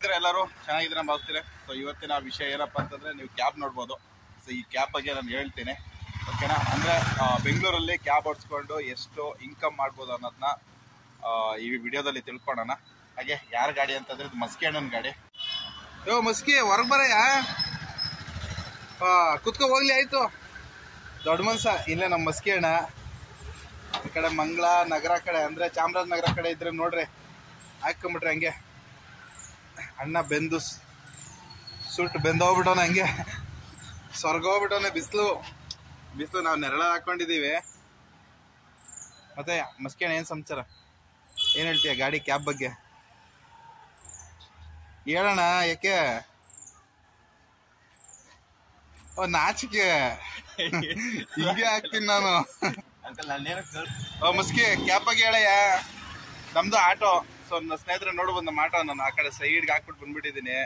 ಹೇಗಿರ್ತೀರ ಎಲ್ಲರೂ ಚೆನ್ನಾಗಿದ್ದೀರ ಭಾವಿಸ್ತೀರ ಸೊ ಇವತ್ತಿನ ವಿಷಯ ಏನಪ್ಪ ಅಂತಂದ್ರೆ ನೀವು ಕ್ಯಾಬ್ ನೋಡ್ಬೋದು ಸೊ ಈ ಕ್ಯಾಬ್ ಬಗ್ಗೆ ನಾನು ಹೇಳ್ತೀನಿ ಓಕೆನಾ ಅಂದ್ರೆ ಆ, ಬೆಂಗಳೂರಲ್ಲಿ ಕ್ಯಾಬ್ ಓಡಿಸ್ಕೊಂಡು ಎಷ್ಟು ಇನ್ಕಮ್ ಮಾಡ್ಬೋದು ಅನ್ನೋದನ್ನ ಆ, ಈ ವಿಡಿಯೋದಲ್ಲಿ ತಿಳ್ಕೊಳ್ಳೋಣ ಹಾಗೆ ಯಾರ ಗಾಡಿ ಅಂತಂದ್ರೆ ಇದು ಮಸ್ಕಿ ಅಣ್ಣನ ಗಾಡಿ ಯೋ ಮಸ್ಕಿ ಹೊರಗೆ ಬರಯ್ಯ ಆ, ಕುತ್ಕೋ ಹೋಗ್ಲಿ ಆಯ್ತು ದೊಡ್ಡ ಮನ್ಸ ಇಲ್ಲೇ ನಮ್ಮ ಮಸ್ಕಿ ಅಣ್ಣ ಈ ಕಡೆ ಮಂಗಳ ನಗರ ಕಡೆ ಅಂದ್ರೆ ಚಾಮರಾಜನಗರ ಕಡೆ ಇದ್ರೆ ನೋಡ್ರಿ ಹಾಕೊಂಬಿಟ್ರೆ ಹಂಗೆ ಅಣ್ಣ ಬೆಂದು ಸ್- ಸುಟ್ಟು ಬೆಂದೋಗ್ಬಿಟ್ಟವನ ಹಂಗೆ ಸ್ವರ್ಗ ಹೋಗ್ಬಿಟ್ಟವನೆ ಬಿಸಿಲು ಬಿಸಿಲು ನಾವು ನೆರಳ ಹಾಕೊಂಡಿದೀವಿ ಮತ್ತೆ ಮಸ್ಕಿಯಣ್ಣ ಏನ್ ಸಮಾಚಾರ ಏನ್ ಹೇಳ್ತೀಯ ಗಾಡಿ ಕ್ಯಾಬ್ ಬಗ್ಗೆ ಹೇಳೋಣ ಯಾಕೆ ಓ ನಾಚಿಕೆ ಹಿಂಗೆ ಹಾಕ್ತೀನಿ ನಾನು ಅಂಕಲ್ ನಾನೇನು ಕೇಳ್ ಓ ಮುಸ್ಕಿ ಕ್ಯಾಬ್ ಬಗ್ಗೆ ಹೇಳಯ್ಯ ನಮ್ದು ಆಟೋ ಸೊ ನನ್ನ ಸ್ನೇಹಿತರೆ ನೋಡ್ಬೋದು ನಮ್ಮ ಆಟೋ ನಾನು ಆ ಕಡೆ ಸೈಡ್ಗೆ ಹಾಕ್ಬಿಟ್ಟು ಬಂದ್ಬಿಟ್ಟಿದ್ದೀನಿ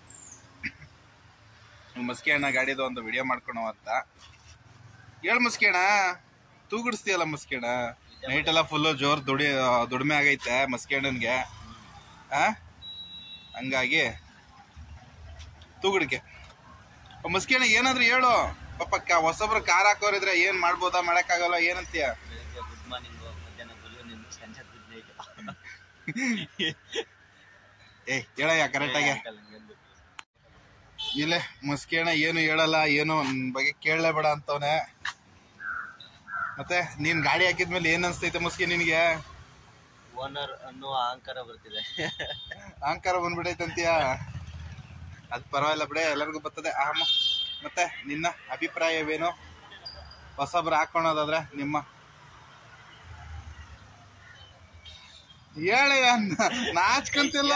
ಮಸ್ಕಿ ಅಣ್ಣ ಗಾಡಿದು ಒಂದು ವಿಡಿಯೋ ಮಾಡ್ಕೊಳೋ ಅಂತ ಹೇಳ್ ಮಸ್ಕಿ ಅಣ್ಣ ತೂಗಿಡಿಸ್ತೀಯಲ್ಲ ಮಸ್ಕಿ ಅಣ್ಣ ನೈಟ್ ಎಲ್ಲ ಫುಲ್ಲು ಜೋರ್ ದುಡಿ ದುಡಿಮೆ ಆಗೈತೆ ಮಸ್ಕಿ ಅಣ್ಣನ್ಗೆ ಆ ಹಂಗಾಗಿ ತೂಗುಡಿಕೆ ಮಸ್ಕಿ ಅಣ್ಣ ಏನಾದ್ರು ಹೇಳು ಪಾಪ ಕ- ಹೊಸಬ್ರು ಕಾರ್ ಹಾಕೋರಿದ್ರೆ ಏನ್ ಮಾಡ್ಬೋದಾ ಮಾಡಕ್ಕಾಗಲ್ಲ ಏನಂತೀಯ ಬೆಳಿಗ್ಗೆ ಗುಡ್ ಮಾರ್ನಿಂಗ್ ಮಧ್ಯಾಹ್ನ ಗುಡ್ ಈವ್ನಿಂಗ್ ಸಂಜೆ ಗುಡ್ ನೈಟ್ ಏ ಹೇಳಯ್ಯ ಕರೆಕ್ಟಾಗಿ ಅಂಕಲ್ ಹಂಗೆಂದು ಇಲ್ಲೇ ಮಸ್ಕೇಣ ಏನು ಹೇಳಲ್ಲ ಏನು ನನ್ ಬಗ್ಗೆ ಕೇಳಲೇಬೇಡ ಅಂತವನೆ ಮತ್ತೆ ನೀನ್ ಗಾಡಿ ಹಾಕಿದ್ಮೇಲೆ ಏನ್ ಅನ್ಸ್ತೈತೆ ಮುಸ್ಕಿ ನಿನಗೆ ಓನರ್ ಅನ್ನುವ ಅಹಂಕಾರ ಬರ್ತಿದೆ ಅಹಂಕಾರ ಬಂದ್ಬಿಟ್ಟೈತಂತೀಯ ಅದ್ ಪರವಾಗಿಲ್ಲ ಬಿಡೆ ಎಲ್ಲರಿಗೂ ಬರ್ತದೆ ಆಮ ಮತ್ತೆ ನಿನ್ನ ಅಭಿಪ್ರಾಯವೇನು ಹೊಸಬ್ರು ಹಾಕೊಳೋದಾದ್ರೆ ನಿಮ್ಮ ಹೇಳಯ್ಯ ನಾಚ್ಕಂತಿಲ್ಲ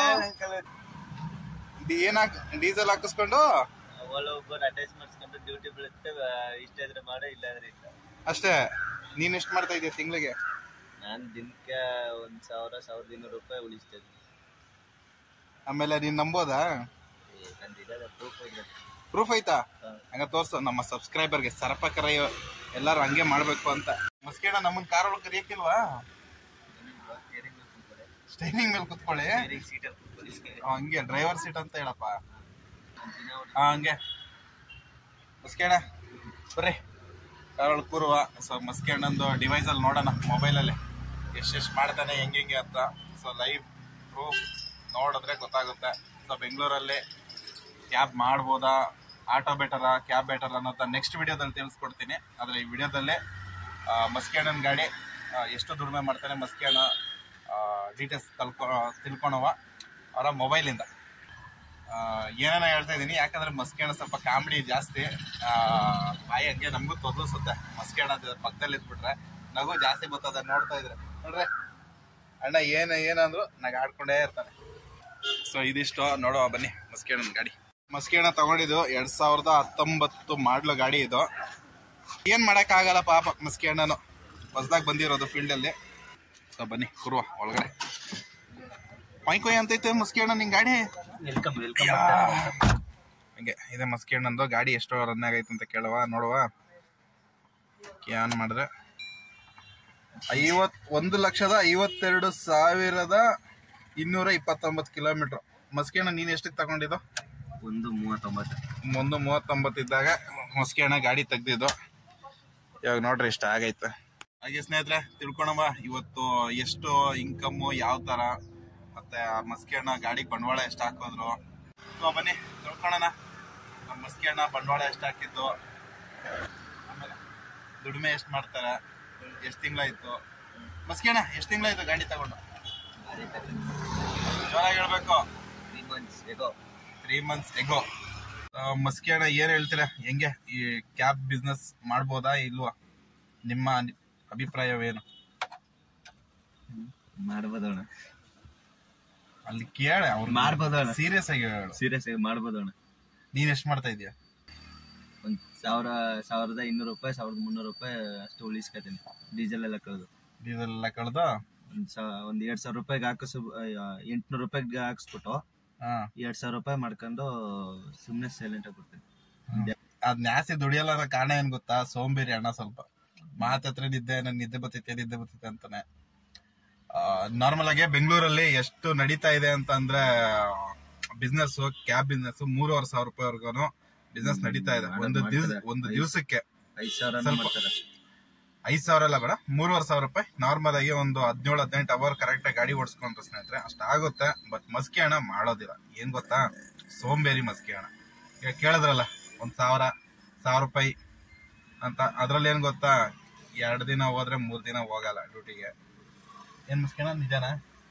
ಏನ್ ಹಾಕ್ ಡೀಸೆಲ್ ಹಾಕಿಸ್ಕೊಂಡು ಒಳ ಒಬ್ಬರು ಅಟ್ಯಾಚ್ ಮಾಡಿಸ್ಕೊಂಡು ಡ್ಯೂಟಿ ಬೀಳುತ್ತೆ ಇಷ್ಟ ಇದ್ರೆ ಮಾಡೋ ಇಲ್ಲ ಅಂದ್ರೆ ಇಲ್ಲ ಅಷ್ಟೇ ನೀನ್ ಎಷ್ಟು ಮಾಡ್ತಾ ಇದೀಯ ತಿಂಗಳಿಗೆ ನಾನು ದಿನಕ್ಕೆ ಒಂದ್ ಸಾವಿರ ಸಾವಿರದ ಇನ್ನೂರು ರೂಪಾಯಿ ಉಳಿಸ್ತಾ ಇದ್ದೀನಿ ಆಮೇಲೆ ನೀನ್ ನಂಬೋದಾ ಏ, ನಂದು ಇರೋದೇ ಪ್ರೂಫ್ ಇದೆ ಪ್ರೂಫ್ ಐತಾ ಹಾ. ಹಂಗ ತೋರ್ಸು ನಮ್ಮ ಸಬ್ಸ್ಕ್ರೈಬರ್ಗೆ ಸರಪ ಕರೆಯೋ ಎಲ್ಲಾರು ಹಂಗೆ ಮಾಡ್ಬೇಕು ಅಂತ ಮಸ್ಕೇಣ ನಮ್ಮನ್ ಕಾರ್ ಒಳಗೆ ಕರಿಯಕ್ಕಿಲ್ವಾ ಸ್ಟೇರಿಂಗ್ ಕೂತ್ಕೊಳ್ಳಿ ಸ್ಟೈರಿಂಗ್ ಮೇಲೆ ಕುತ್ಕೊಳ್ಳಿ ಸ್ಟೇರಿಂಗ್ ಸೀಟಲ್ಲಿ ಕೂತ್ಕೊಳ್ಳಿ ಆ, ಹಂಗೆ ಡ್ರೈವರ್ ಸೀಟ್ ಅಂತ ಹೇಳಪ್ಪ ಒಂದ್ ದಿನ ಹೊಡಿ- ಹಾ ಹಂಗೆ ಮಸ್ಕೇಣ ಬರ್ರಿ ಕಾರ್ ಒಳಗೆ ಕೂರುವ ಸೊ ಮಸ್ಕೇಣಂದು ಡಿವೈಸ್ ಅಲ್ಲಿ ನೋಡೋಣ ಮೊಬೈಲಲ್ಲಿ ಎಷ್ಟೆಷ್ಟು ಮಾಡ್ತಾನೆ ಹೆಂಗೆ ಹೆಂಗೆ ಅಂತ ಸೊ ಲೈವ್ ಪ್ರೂಫ್ ನೋಡಿದ್ರೆ ಗೊತ್ತಾಗುತ್ತೆ ಸೊ ಬೆಂಗಳೂರಲ್ಲಿ ಕ್ಯಾಬ್ ಮಾಡ್ಬೋದಾ ಆಟೋ ಬೆಟರಾ ಕ್ಯಾಬ್ ಬೆಟರ್ ಅನ್ನೋದ ನೆಕ್ಸ್ಟ್ ವಿಡಿಯೋದಲ್ಲಿ ತಿಳಿಸ್ಕೊಡ್ತೀನಿ ಆದರೆ ಈ ವಿಡಿಯೋದಲ್ಲೇ ಮಸ್ಕಿಯಣ್ಣನ ಗಾಡಿ ಆ, ಎಷ್ಟು ದುಡಿಮೆ ಮಾಡ್ತಾನೆ ಮಸ್ಕಿಯಣ್ಣ ಡೀಟೇಲ್ಸ್ ತಲ್ಕೊ ತಿಳ್ಕೊಳವ ಅವರ ಮೊಬೈಲಿಂದ ಏನೇನೋ ಹೇಳ್ತಾ ಇದ್ದೀನಿ ಯಾಕಂದ್ರೆ ಮಸ್ಕಿಯಣ್ಣ ಸ್ವಲ್ಪ ಕಾಮಿಡಿ ಜಾಸ್ತಿ ಆ, ಬಾಯಿ ಹಂಗೆ ನಮಗೂ ತೊದಲಿಸುತ್ತೆ ಮಸ್ಕಿಯಣ್ಣ ಪಕ್ಕದಲ್ಲಿ ಇದ್ಬಿಟ್ರೆ ನಗು ಜಾಸ್ತಿ ಬರ್ತದೆ ನೋಡ್ತಾ ಇದ್ರೆ ನೋಡ್ರೆ ಅಣ್ಣ ಏನ್ ಏನಂದ್ರು ನಾಗ ಆಡ್ಕೊಂಡೇ ಇರ್ತಾನೆ ಸೊ ಇದಿಷ್ಟು ನೋಡುವ ಬನ್ನಿ ಮಸ್ಕಿಯಣ್ಣನ ಗಾಡಿ ಮಸ್ಕಿಯಣ್ಣ ತಗೊಂಡಿದ್ದು ಎರಡ್ ಸಾವಿರದ ಹತ್ತೊಂಬತ್ತು ಮಾಡ್ಲು ಗಾಡಿ ಇದು ಏನ್ ಮಾಡಕ್ ಆಗಲ್ಲ ಪಾಪ ಮಸ್ಕಿಯಣ್ಣನು ಹೊಸದಾಗಿ ಬಂದಿರೋದು ಫೀಲ್ಡ್ ಅಲ್ಲಿ ಸೊ ಬನ್ನಿ ಕುರುವ ಒಳಗಡೆ ಕೊಯ್ ಕೊಯ್ ಅಂತೈತೆ ಮಸ್ಕಿಯಣ್ಣ ನಿನ್ ಗಾಡಿ ವೆಲ್ಕಮ್ ವೆಲ್ಕಮ್ ಯಾ. ಹಂಗೆ ಇದೆ ಮಸ್ಕಿಯಣ್ಣಂದು ಗಾಡಿ ಎಷ್ಟು ರನ್ ಆಗೈತೆ ಅಂತ ಕೇಳುವ ನೋಡುವ ಏನ್ ಮಾಡಿದ್ರೆ ಐವತ್ ಒಂದು ಲಕ್ಷದ ಐವತ್ತೆರಡು ಸಾವಿರದ ಇನ್ನೂರ ಇಪ್ಪತ್ತೊಂಬತ್ತು ಕಿಲೋಮೀಟರ್ ಮಸ್ಕಿಯಣ್ಣ ನೀನ್ ಎಷ್ಟಕ್ಕೆ ತಗೊಂಡಿದ್ದು ಒಂದು ಮೂವತ್ತೊಂಬತ್ತು ಒಂದು ಮೂವತ್ತೊಂಬತ್ತು ಇದ್ದಾಗ ಮಸ್ಕಿಯಣ್ಣ ಗಾಡಿ ತೆಗ್ದಿದ್ದು ಇವಾಗ ನೋಡ್ರಿ ಇಷ್ಟ ಆಗೈತೆ ಹಾಗೆ ಸ್ನೇಹಿತರೆ ತಿಳ್ಕೊಳವ ಇವತ್ತು ಎಷ್ಟು ಇನ್ಕಮ್ಮು ಯಾವ ತರ ಮತ್ತೆ ಆ ಮಸ್ಕಿಯಣ್ಣ ಗಾಡಿಗೆ ಬಂಡವಾಳ ಎಷ್ಟು ಹಾಕಿದ್ರು ಸೊ ಬನ್ನಿ ತಿಳ್ಕೊಳೋಣ ನಮ್ಮ ಮಸ್ಕಿಯಣ್ಣ ಬಂಡವಾಳ ಎಷ್ಟು ಹಾಕಿದ್ದು ಆಮೇಲೆ ದುಡಿಮೆ ಎಷ್ಟು ಮಾಡ್ತಾರೆ ಎಷ್ಟು ತಿಂಗಳಾಯ್ತು ಮಸ್ಕಿಯಣ್ಣ ಎಷ್ಟು ತಿಂಗಳಾಯ್ತು ಗಾಡಿ ತಗೊಂಡು ಜೋರಾಗಿ ಹೇಳ್ಬೇಕು ತ್ರೀ ಮಂತ್ಸ್ ಹೇಗೋ ತ್ರೀ ಮಂತ್ಸ್ ಎಗೋ ಮಸ್ಕಿಯಣ್ಣ ಏನ್ ಹೇಳ್ತೀರಾ ಹೆಂಗೆ ಈ ಕ್ಯಾಬ್ ಬಿಸ್ನೆಸ್ ಮಾಡ್ಬೋದಾ ಇಲ್ವಾ ನಿಮ್ಮ ಅನಿ- ಅಭಿಪ್ರಾಯವೇನು ಮಾಡ್ಬೋದಣ್ಣ ಅಲ್ಲಿ ಕೇಳ ಅವ್ರು ಮಾಡ್ಬೋದಣ್ಣ ಸೀರಿಯಸ್ ಆಗಿ ಹೇಳು ಸೀರಿಯಸ್ ಆಗಿ ಮಾಡ್ಬೋದಣ್ಣ ನೀನ್ ಎಷ್ಟ್ ಮಾಡ್ತಾ ಇದೀಯ ಒಂದ್ ಸಾವಿರ ಸಾವಿರದ ಇನ್ನೂರು ರೂಪಾಯಿ ಸಾವಿರದ ಮುನ್ನೂರು ರೂಪಾಯಿ ಅಷ್ಟು ಉಳಿಸ್ಕೊತೀನಿ ಡೀಸೆಲ್ ಎಲ್ಲ ಕಳೆದು ಡೀಸೆಲ್ ಎಲ್ಲ ಕಳ್ದು ಒಂದ್ ಸಾ ಒಂದ್ ಎರಡ್ ಸಾವಿರ ರೂಪಾಯಿಗೆ ಹಾಕಿಸ್ ಎಂಟ್ನೂರು ರೂಪಾಯಿಗೆ ಹಾಕಿಸ್ಬಿಟ್ಟು ಹಾ ಎರಡ್ ಸಾವಿರ ರೂಪಾಯಿ ಮಾಡ್ಕೊಂಡು ಸುಮ್ನೆ ಸೈಲೆಂಟ್ ಆಗಿ ಕೊಡ್ತೀನಿ ಅದ್ ನ್ಯಾಸಿ ದುಡಿಯಲ್ಲ ಅನ್ನೋ ಕಾರಣ ಏನ್ ಗೊತ್ತಾ ಸೋಂಬೇರಿ ಅಣ್ಣ ಸ್ವಲ್ಪ ಮಾತತ್ರ ನಿದ್ದೆ ನನ್ ನಿದ್ದೆ ಬರ್ತೈತೆ ನಿದ್ದೆ ಬರ್ತೈತೆ ಅಂತಾನೆ ನಾರ್ಮಲ್ ಆಗಿ ಬೆಂಗಳೂರಲ್ಲಿ ಎಷ್ಟು ನಡೀತಾ ಇದೆ ಅಂತ ಅಂದ್ರೆ ಬಿಸ್ನೆಸ್ ಕ್ಯಾಬ್ ಬಿಸ್ನೆಸ್ ಮೂರುವರೆ ಸಾವಿರ ರೂಪಾಯಿವರೆಗೂ ಬಿಸ್ನೆಸ್ ನಡೀತಾ ಇದೆ ಮಾಡ್- ಒಂದು ದಿವ್ಸ ಮಾಡ್ತಾರೆ. ಒಂದು ಐದು- ದಿವಸಕ್ಕೆ ಐದ್ ಸಾವಿರ ಸ್ವಲ್ಪ- ಮಾಡ್ತಾರೆ ಐದ್ ಸಾವಿರ ಎಲ್ಲ ಬೇಡ ಮೂರುವರೆ ಸಾವಿರ ರೂಪಾಯಿ ನಾರ್ಮಲ್ ಆಗಿ ಒಂದು ಹದಿನೇಳು ಹದಿನೆಂಟು ಅವರ್ ಕರೆಕ್ಟ್ ಆಗಿ ಗಾಡಿ ಓಡಿಸ್ಕೊಂಡ್ರೆ ಸ್ನೇಹಿತರೆ ಅಷ್ಟ ಆಗುತ್ತೆ ಬಟ್ ಮಸ್ಕಿ ಹಣ ಮಾಡೋದಿಲ್ಲ ಏನ್ ಗೊತ್ತಾ ಸೋಂಬೇರಿ ಮಸ್ಕಿ ಹಣ ಈಗ ಕೇಳಿದ್ರಲ್ಲ ಒಂದ್ ಸಾವಿರ ಸಾವಿರ ರೂಪಾಯಿ ಅಂತ ಅದ್ರಲ್ಲಿ ಏನ್ ಗೊತ್ತಾ ಎರಡ್ ದಿನ ಹೋದ್ರೆ ಮೂರ್ ದಿನ ಹೋಗಲ್ಲ ಡ್ಯೂಟಿಗೆ ಏನ್ ಮಸ್ಕಿ ಹಣ ನಿಜಾನ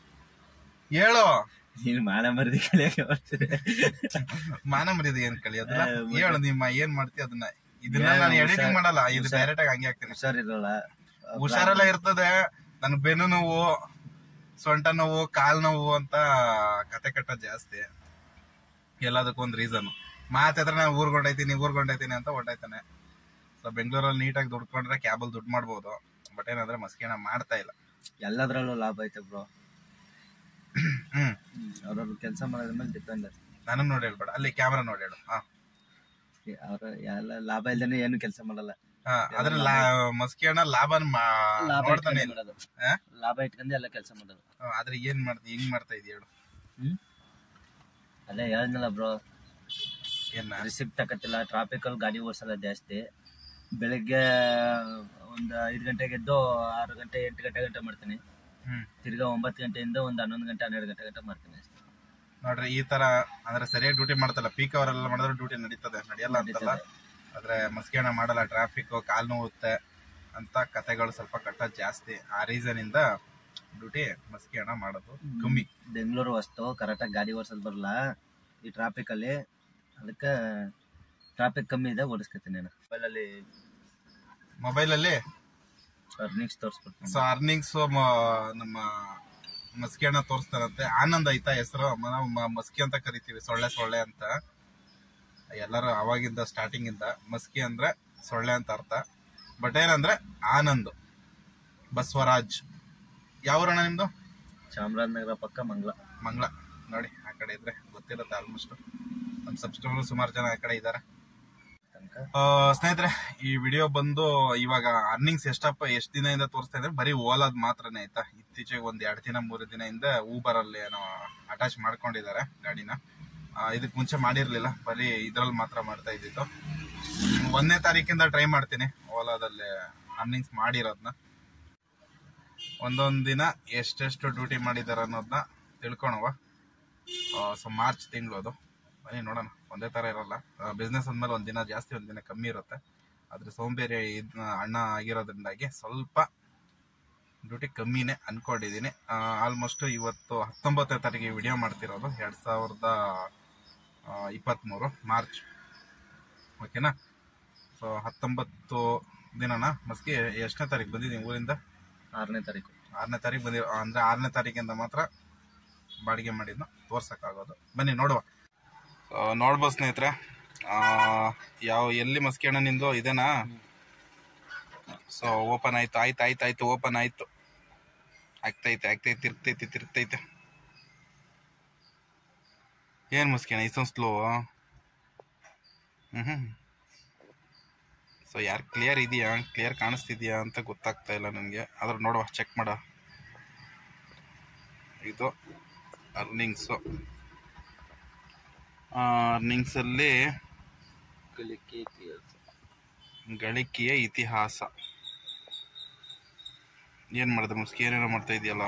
ಹೇಳು ನೀನ್ ಮಾನ ಮರದಿ ಕಲಿಯಕ್ಕೆ ಬರ್ತಿದೆ ಮಾನ ಮರ್ಯಾದೆ ಏನ್ ಕಲಿಯೋದಿಲ್ಲ ಆ, ಮತ್ತೆ- ಹೇಳು ನಿಮ್ಮ ಏನ್ ಮಾಡ್ತೀಯ ಅದನ್ನ ಇದನ್ನ ಏನ್ ನಾನು ಹುಷಾರ್- ಎಡಿಟಿಂಗ್ ಮಾಡಲ್ಲ ಇದು ಹುಷಾರ್- ಡೈರೆಕ್ಟ್ ಆಗಿ ಹಂಗೆ ಹಾಕ್ತೀನಿ ಹುಷಾರಿರಲ್ಲ ಹುಷಾರೆಲ್ಲ ಇರ್ತದೆ ನನ್ ಬೆನ್ನು ನೋವು ಸೊಂಟ ನೋವು ಕಾಲ್ ನೋವು ಅಂತ ಕತೆ ಕಟ್ಟ ಜಾಸ್ತಿ ಎಲ್ಲದಕ್ಕೂ ಒಂದು ರೀಸನ್ ಮಾತಾದ್ರೆ ನಾನು ಊರ್ಗ್ ಹೊಂಟೈತೀನಿ ಊರ್ಗ್ ಹೊಂಟೈತೀನಿ ಅಂತ ಹೊಂಟೈತಾನೆ ಸೊ ಬೆಂಗಳೂರಲ್ಲಿ ನೀಟಾಗಿ ದುಡ್ಕೊಂಡ್ರೆ ಕ್ಯಾಬಲ್ ದುಡ್ಡು ಮಾಡ್ಬೋದು ಬಟ್ ಏನಂದ್ರೆ ಮಸ್ಕಿನ ಮಾಡ್ತಾ ಇಲ್ಲ ಎಲ್ಲದ್ರಲ್ಲೂ ಲಾಭ ಐತೆ ಬ್ರೋ ಹ್ಮ್ ಅವ್ರವ್ರ ಕೆಲಸ ಮಾಡೋದ್ರ ಮೇಲೆ ಡಿಪೆಂಡ್ ನಾನು ನೋಡಿ ಹೇಳ್ಬೇಡ ಅಲ್ಲಿ ಕ್ಯಾಮ್ರಾ ನೋಡಿ ಹೇಳು ಹಾ ಅವ್ರ ಎಲ್ಲ ಲಾಭ ಇಲ್ದೇನೆ ಏನು ಕೆಲಸ ಮಾಡಲ್ಲ ಹಾ, ಅದ್ರ ಲಾ ಮಸ್ಕಿ ಹಣ ಲಾಭ ಲಾಭ ನೋಡ್ತಾನೆ ಇಟ್ಕೊಂಡೆ ಇಲ್ಲ ಮಾಡೋದು ಹಾ? ಲಾಭ ಇಟ್ಕೊಂಡು ಎಲ್ಲ ಕೆಲಸ ಮಾಡೋದು ಹಾ, ಆದ್ರೆ ಏನ್ ಮಾಡ್ತಿ ಹೆಂಗ್ ಮಾಡ್ತಾ ಇದೀಯ ಹೇಳು ಹ್ಮ್ ಅದೇ ಹೇಳಿದ್ನಲ್ಲ ಬ್ರೋ ಏನ ರಿಸಿಪ್ಟ್ ತಕತಿಲ್ಲ ಟ್ರಾಫಿಕ್ ಅಲ್ಲಿ ಗಾಡಿ ಓಡಿಸಲ್ಲ ಜಾಸ್ತಿ ಬೆಳಿಗ್ಗೆ ಒಂದು ಐದು ಗಂಟೆಗೆ ಎದ್ದು ಆರು ಗಂಟೆ ಎಂಟು ಗಂಟೆ ಗಂಟೆ ಮಾಡ್ತೀನಿ ಹ್ಮ್ ತಿರ್ಗಾ ಒಂಬತ್ತು ಗಂಟೆಯಿಂದ ಒಂದು ಹನ್ನೊಂದು ಗಂಟೆ ಹನ್ನೆರಡು ಗಂಟೆ ಗಂಟೆ ಮಾಡ್ತೀನಿ ಅಷ್ಟೇ ನೋಡ್ರಿ ಈ ತರ ಅಂದ್ರೆ ಸರಿಯಾಗಿ ಡ್ಯೂಟಿ ಮಾಡ್ತಲ್ಲ ಪೀಕ್ ಅವರೆಲ್ಲ ಮಾಡಿದ್ರೆ ಡ್ಯೂಟಿ ನಡೀತದೆ ನಡೆಯಲ್ಲ ಅಂತಲ್ಲ ಆದ್ರೆ ಮಸ್ಕಿಣ ಮಾಡಲ್ಲ ಟ್ರಾಫಿಕ್ ಕಾಲ್ ನೋವುತ್ತೆ ಅಂತ ಕತೆಗಳು ಸ್ವಲ್ಪ ಕಟ್ಟ ಜಾಸ್ತಿ ಆ ರೀಸನ್ ಇಂದ ಡ್ಯೂಟಿ ಮಸ್ಕಿಣ ಮಾಡೋದು ಕಮ್ಮಿ ಬೆಂಗಳೂರು ವಸ್ತು ಕರೆಕ್ಟಾಗಿ ಗಾಡಿ ಓಡಿಸೋದು ಬರಲ್ಲ ಈ ಟ್ರಾಫಿಕ್ ಅಲ್ಲಿ ಅದಕ್ಕೆ ಟ್ರಾಫಿಕ್ ಕಮ್ಮಿ ಇದೆ ಓಡಿಸ್ಕೊತೀನಿ ನಾನು ಮೊಬೈಲಲ್ಲಿ ಮೊಬೈಲ್ ಅಲ್ಲಿ ಅರ್ನಿಂಗ್ಸ್ ತೋರಿಸ್ಕೊಡ್ತೀನಿ ಸೊ ಅರ್ನಿಂಗ್ಸ್ ನಮ್ಮ ಮಸ್ಕಿ ಹಣ ತೋರಿಸ್ತಾರಂತೆ ಆನಂದ್ ಆಯ್ತಾ ಹೆಸರು ನಾವು ಮ- ಮಸ್ಕಿ ಅಂತ ಕರಿತೀವಿ ಸೊಳ್ಳೆ ಸೊಳ್ಳೆ ಅಂತ ಎಲ್ಲರೂ ಅವಾಗಿಂದ ಸ್ಟಾರ್ಟಿಂಗ್ ಇಂದ ಮಸ್ಕಿ ಅಂದ್ರೆ ಸೊಳ್ಳೆ ಅಂತ ಅರ್ಥ ಬಟ್ ಏನಂದ್ರೆ ಆನಂದ್ ಬಸವರಾಜ್ ಯಾವ ಊರಣ್ಣ ನಿಮ್ದು ಚಾಮರಾಜನಗರ ಪಕ್ಕ ಮಂಗ್ಲ ಮಂಗಳ ನೋಡಿ ಆ ಕಡೆ ಇದ್ರೆ ಗೊತ್ತಿರುತ್ತೆ ಆಲ್ಮೋಸ್ಟ್ ನಮ್ಮ ಸಬ್ಸ್ಕ್ರೈಬರ್ ಸುಮಾರು ಜನ ಆ ಕಡೆ ಇದ್ದಾರೆ ತನಕ ಸ್ನೇಹಿತರೆ ಈ ವಿಡಿಯೋ ಬಂದು ಇವಾಗ ಅರ್ನಿಂಗ್ಸ್ ಎಷ್ಟಪ್ಪ ಎಷ್ಟು ದಿನದಿಂದ ತೋರಿಸ್ತಾ ಇದ್ರೆ ಬರೀ ಓಲಾದ್ ಮಾತ್ರನೇ ಆಯ್ತಾ ಇತ್ತೀಚೆಗೆ ಒಂದ್ ಎರಡು ದಿನ ಮೂರು ದಿನದಿಂದ ಊಬರ್ ಅಲ್ಲಿ ಏನೋ ಅಟ್ಯಾಚ್ ಮಾಡ್ಕೊಂಡಿದ್ದಾರೆ ಗಾಡಿನ ಆ, ಇದಕ್ ಮುಂಚೆ ಮಾಡಿರ್ಲಿಲ್ಲ ಬರೀ ಇದ್ರಲ್ಲಿ ಮಾತ್ರ ಮಾಡ್ತಾ ಇದ್ದಿದ್ದು ಒಂದನೇ ತಾರೀಕಿಂದ ಟ್ರೈ ಮಾಡ್ತೀನಿ ಓಲಾದಲ್ಲಿ ಅರ್ನಿಂಗ್ಸ್ ಮಾಡಿರೋದ್ನ ಒಂದೊಂದ್ ದಿನ ಎಷ್ಟೆಷ್ಟು ಡ್ಯೂಟಿ ಮಾಡಿದಾರೆ ಅನ್ನೋದನ್ನ ತಿಳ್ಕೊಳವ ಸೊ ಮಾರ್ಚ್ ತಿಂಗಳು ಅದು ಬನ್ನಿ ನೋಡೋಣ ಒಂದೇ ತರ ಇರಲ್ಲ ಬಿಸ್ನೆಸ್ ಅಂದ್ಮೇಲೆ ಒಂದ್ ದಿನ ಜಾಸ್ತಿ ಒಂದ್ ದಿನ ಕಮ್ಮಿ ಇರುತ್ತೆ ಆದ್ರೆ ಸೋಂಬೇರಿ ಇದ್ನ ಅಣ್ಣ ಆಗಿರೋದ್ರಿಂದಾಗಿ ಸ್ವಲ್ಪ ಡ್ಯೂಟಿ ಕಮ್ಮಿನೇ ಅನ್ಕೊಂಡಿದೀನಿ ಆಲ್ಮೋಸ್ಟ್ ಇವತ್ತು ಹತ್ತೊಂಬತ್ತನೇ ತಾರೀಕಿಗೆ ವಿಡಿಯೋ ಮಾಡ್ತಿರೋದು ಎರಡ್ ಸಾವಿರದ ಇಪ್ಪತ್ತ್ಮೂರು ಮಾರ್ಚ್ ಓಕೆನಾ ಸೊ ಹತ್ತೊಂಬತ್ತು ದಿನನ ಮಸ್ಕಿ ಎಷ್ಟನೇ ತಾರೀಕು ಬಂದಿದ್ದೀನಿ ಊರಿಂದ ಆರನೇ ತಾರೀಕು ಆರನೇ ತಾರೀಕು ಬಂದಿರೋ ಅಂದ್ರೆ ಆರನೇ ತಾರೀಕಿಂದ ಮಾತ್ರ ಬಾಡಿಗೆ ಮಾಡಿದ್ನ ತೋರ್ಸಕ್ಕಾಗೋದು ಬನ್ನಿ ನೋಡುವ ಸೊ, ನೋಡ್ಬೋದು ಸ್ನೇಹಿತರೆ ಆ, ಯಾವ ಎಲ್ಲಿ ಮಸ್ಕಿ ಅಣ್ಣ ನಿಂದು ಇದೇನಾ ಸೊ ಓಪನ್ ಆಯ್ತು ಆಯ್ತು ಆಯ್ತು ಆಯ್ತು ಓಪನ್ ಆಯ್ತು ಆಗ್ತೈತೆ ಆಗ್ತೈತೆ ತಿರ್ಗ್ತೈತೆ ತಿರ್ಗ್ತೈತೆ ಏನ್ ಮಸ್ಕಿ ಅಣ್ಣ ಇಷ್ಟೊಂದು ಸ್ಲೋ ಹ್ಮ್ ಹ್ಮ್ ಸೊ ಯಾರು ಕ್ಲಿಯರ್ ಇದೆಯಾ ಕ್ಲಿಯರ್ ಕಾಣಿಸ್ತಿದ್ಯಾ ಅಂತ ಗೊತ್ತಾಗ್ತಾ ಇಲ್ಲ ನನಗೆ ಆದ್ರೆ ನೋಡುವ ಚೆಕ್ ಮಾಡ ಇದು ಅರ್ನಿಂಗ್ಸು ಅರ್ನಿಂಗ್ಸಲ್ಲಿ ಕಲಿಕೆ ಇತಿಹಾಸ. ಗಳಿಕೆಯ ಇತಿಹಾಸ ಏನ್ ಮಾಡಿದೆ ಮುಸ್ಕಿ ಏನೇನೋ ಮಾಡ್ತಾ ಇದೆಯಲ್ಲ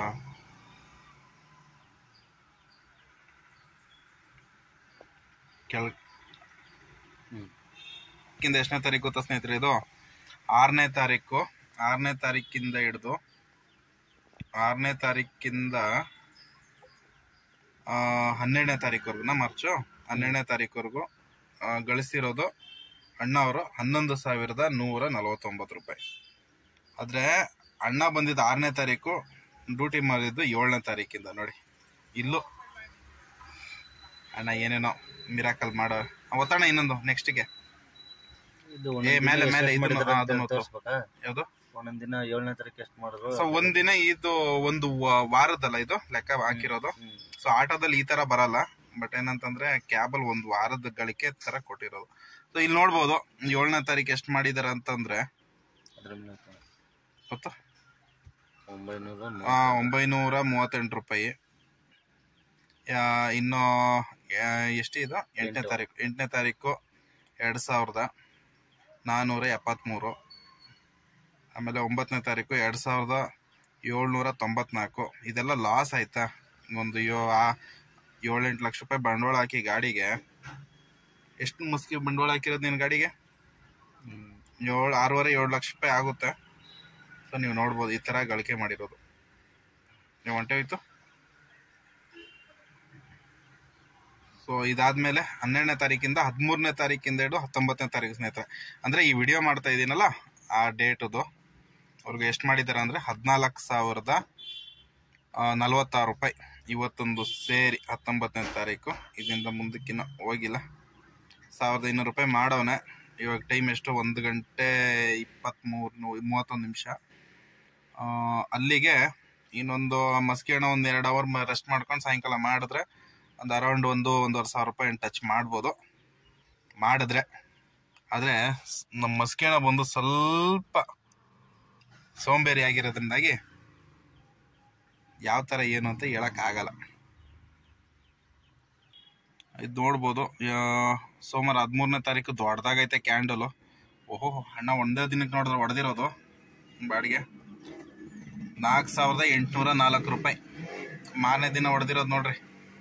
ಕೆಲ್ ಹ್ಮ್. ಕಿಂದ ಎಷ್ಟನೇ ತಾರೀಕು ಗೊತ್ತಾ ಸ್ನೇಹಿತರೆ ಇದು ಆರನೇ ತಾರೀಕು ಆರನೇ ತಾರೀಕಿಂದ ಹಿಡಿದು ಆರನೇ ತಾರೀಕಿಂದ ಆ, ಹನ್ನೆರಡನೇ ತಾರೀಕುವರೆಗೂ ಮಾರ್ಚು ಹನ್ನೆರಡನೇ ತಾರೀಕುವರೆಗೂ ಆ, ಗಳಿಸಿರೋದು ಅಣ್ಣ ಅವರು ಹನ್ನೊಂದು ಸಾವಿರದ ನೂರ ನಲವತ್ತೊಂಬತ್ತು ರೂಪಾಯಿ ಆದ್ರೆ ಅಣ್ಣ ಬಂದಿದ್ದು ಆರನೇ ತಾರೀಕು ಡ್ಯೂಟಿ ಮಾಡಿದ್ದು ಏಳನೇ ತಾರೀಕಿಂದ ನೋಡಿ ಇಲ್ಲೂ ಅಣ್ಣ ಏನೇನೋ ಮಿರಾಕಲ್ ಮಾಡೋ ಒತ್ತಣ ಇನ್ನೊಂದು ನೆಕ್ಸ್ಟ್ಗೆ ಇದು ಏ, ಒಂದೊಂದ್ ಮೇಲೆ, ದಿನ ಮೇಲೆ ಎಷ್ಟ್ ಇದನ್ನ- ಮಾಡಿದಾರೆ ಅಂತ ಅದನ್ನ ಒತ್ತು. ತೋರ್ಸ್ಬೇಕಾ ಯಾವುದು ಒಂದೊಂದ್ ದಿನ ಏಳನೇ ತಾರೀಕು ಎಷ್ಟು ಮಾಡಿದ್ರು ಸೊ ಒಂದಿನ ಇದು ಒಂದು ವ- ವಾರದಲ್ಲ ಇದು ಲೆಕ್ಕ ಹಾಕಿರೋದು ಹ್ಮ್. ಸೊ ಆಟೋದಲ್ಲಿ ಈ ತರ ಬರಲ್ಲ ಬಟ್ ಏನಂತಂದ್ರೆ ಕ್ಯಾಬಲ್ ಒಂದು ವಾರದ ಗಳಿಕೆ ತರ ಕೊಟ್ಟಿರೋದು ಸೊ ಇಲ್ಲಿ ನೋಡ್ಬೋದು ಏಳನೇ ತಾರೀಕು ಎಷ್ಟು ಮಾಡಿದಾರೆ ಅಂತಂದ್ರೆ ಅದ್ರ ಮೇಲೆ ಹಾಕೋಣ. ಗೊತ್ತಾ ಒಂಬೈನೂರ ಆ, ಒಂಬೈನೂರ ಮೂವತ್ತೆಂಟು ರೂಪಾಯಿ ಆ, ಇನ್ನು ಎಷ್ಟು ಇದು ಎಂಟನೇ ಎಂಟು. ತಾರೀಕು ಎಂಟನೇ ತಾರೀಕು ಎರಡು ಸಾವಿರದ ನಾನ್ನೂರ ಎಪ್ಪತ್ತ್ಮೂರು ಆಮೇಲೆ ಒಂಬತ್ತನೇ ತಾರೀಕು ಎರಡು ಸಾವಿರದ ಏಳ್ನೂರ ತೊಂಬತ್ನಾಲ್ಕು ಇದೆಲ್ಲ ಲಾಸ್ ಆಯ್ತಾ ಒಂದು ಯೋ ಆ- ಏಳೆಂಟು ಲಕ್ಷ ರೂಪಾಯಿ ಬಂಡವಾಳ ಹಾಕಿ ಗಾಡಿಗೆ ಎಷ್ಟು ಮುಸ್ಕಿ ಬಂಡವಾಳ ಹಾಕಿರೋದು ನಿನ್ನ ಗಾಡಿಗೆ ಏಳು ಆರೂವರೆ ಏಳು ಲಕ್ಷ ರೂಪಾಯಿ ಆಗುತ್ತೆ ಸೊ ನೀವು ನೋಡ್ಬೋದು ಈ ಥರ ಗಳಿಕೆ ಮಾಡಿರೋದು ನೀವು ಹೊಂಟೆ ಹೋಯ್ತು ಸೊ ಇದಾದ್ಮೇಲೆ ಹನ್ನೆರಡನೇ ತಾರೀಕಿಂದ ಹದಿಮೂರನೇ ತಾರೀಕಿಂದ ಹಿಡಿದು ಹತ್ತೊಂಬತ್ತನೇ ತಾರೀಕು ಸ್ನೇಹಿತರೆ ಅಂದರೆ ಈ ವಿಡಿಯೋ ಮಾಡ್ತಾ ಇದ್ದೀನಲ್ಲ ಆ ಡೇಟದು ಅವ್ರಿಗೆ ಎಷ್ಟು ಮಾಡಿದ್ದಾರೆ ಅಂದರೆ ಹದಿನಾಲ್ಕು ಸಾವಿರದ ಆ, ನಲವತ್ತಾರು ರೂಪಾಯಿ ಇವತ್ತೊಂದು ಸೇರಿ ಹತ್ತೊಂಬತ್ತನೇ ತಾರೀಕು ಇದರಿಂದ ಮುಂದಕ್ಕಿನ್ನ ಹೋಗಿಲ್ಲ ಸಾವಿರದ ಇನ್ನೂರು ರೂಪಾಯಿ ಮಾಡವನೆ ಇವಾಗ ಟೈಮ್ ಎಷ್ಟು ಒಂದು ಗಂಟೆ ಇಪ್ಪತ್ತ್ಮೂರು ಮೂವತ್ತೊಂದು ನಿಮಿಷ ಅಲ್ಲಿಗೆ ಇನ್ನೊಂದು ಮಸ್ಕಿಣ ಒಂದು ಎರಡು ಅವರ್ ರೆಸ್ಟ್ ಮಾಡ್ಕೊಂಡು ಸಾಯಂಕಾಲ ಮಾಡಿದ್ರೆ ಒಂದು ಅರೌಂಡ್ ಒಂದು ಒಂದೂವರೆ ಸಾವಿರ ರೂಪಾಯಿ ಟಚ್ ಮಾಡ್ಬೋದು ಮಾಡಿದ್ರೆ ಆದರೆ ನಮ್ಮ ಮಸ್ಕಿಣ ಬಂದು ಸ್ವಲ್ಪ ಸೋಂಬೇರಿ ಆಗಿರೋದ್ರಿಂದಾಗಿ ಯಾವ ಥರ ಏನು ಅಂತ ಹೇಳೋಕ್ಕಾಗಲ್ಲ ಇದು ನೋಡ್ಬೋದು ಆ, ಸೋಮವಾರ ಹದಿಮೂರನೇ ತಾರೀಕು ದೊಡ್ಡದಾಗೈತೆ ಕ್ಯಾಂಡಲು ಓಹೋ ಅಣ್ಣ ಒಂದೇ ದಿನಕ್ಕೆ ನೋಡಿದ್ರೆ ಹೊಡೆದಿರೋದು ಬಾಡಿಗೆ ನಾಲ್ಕು ಸಾವಿರದ ಎಂಟುನೂರ ನಾಲ್ಕು ರೂಪಾಯಿ ಮಾರನೇ ದಿನ ಹೊಡೆದಿರೋದು ನೋಡ್ರಿ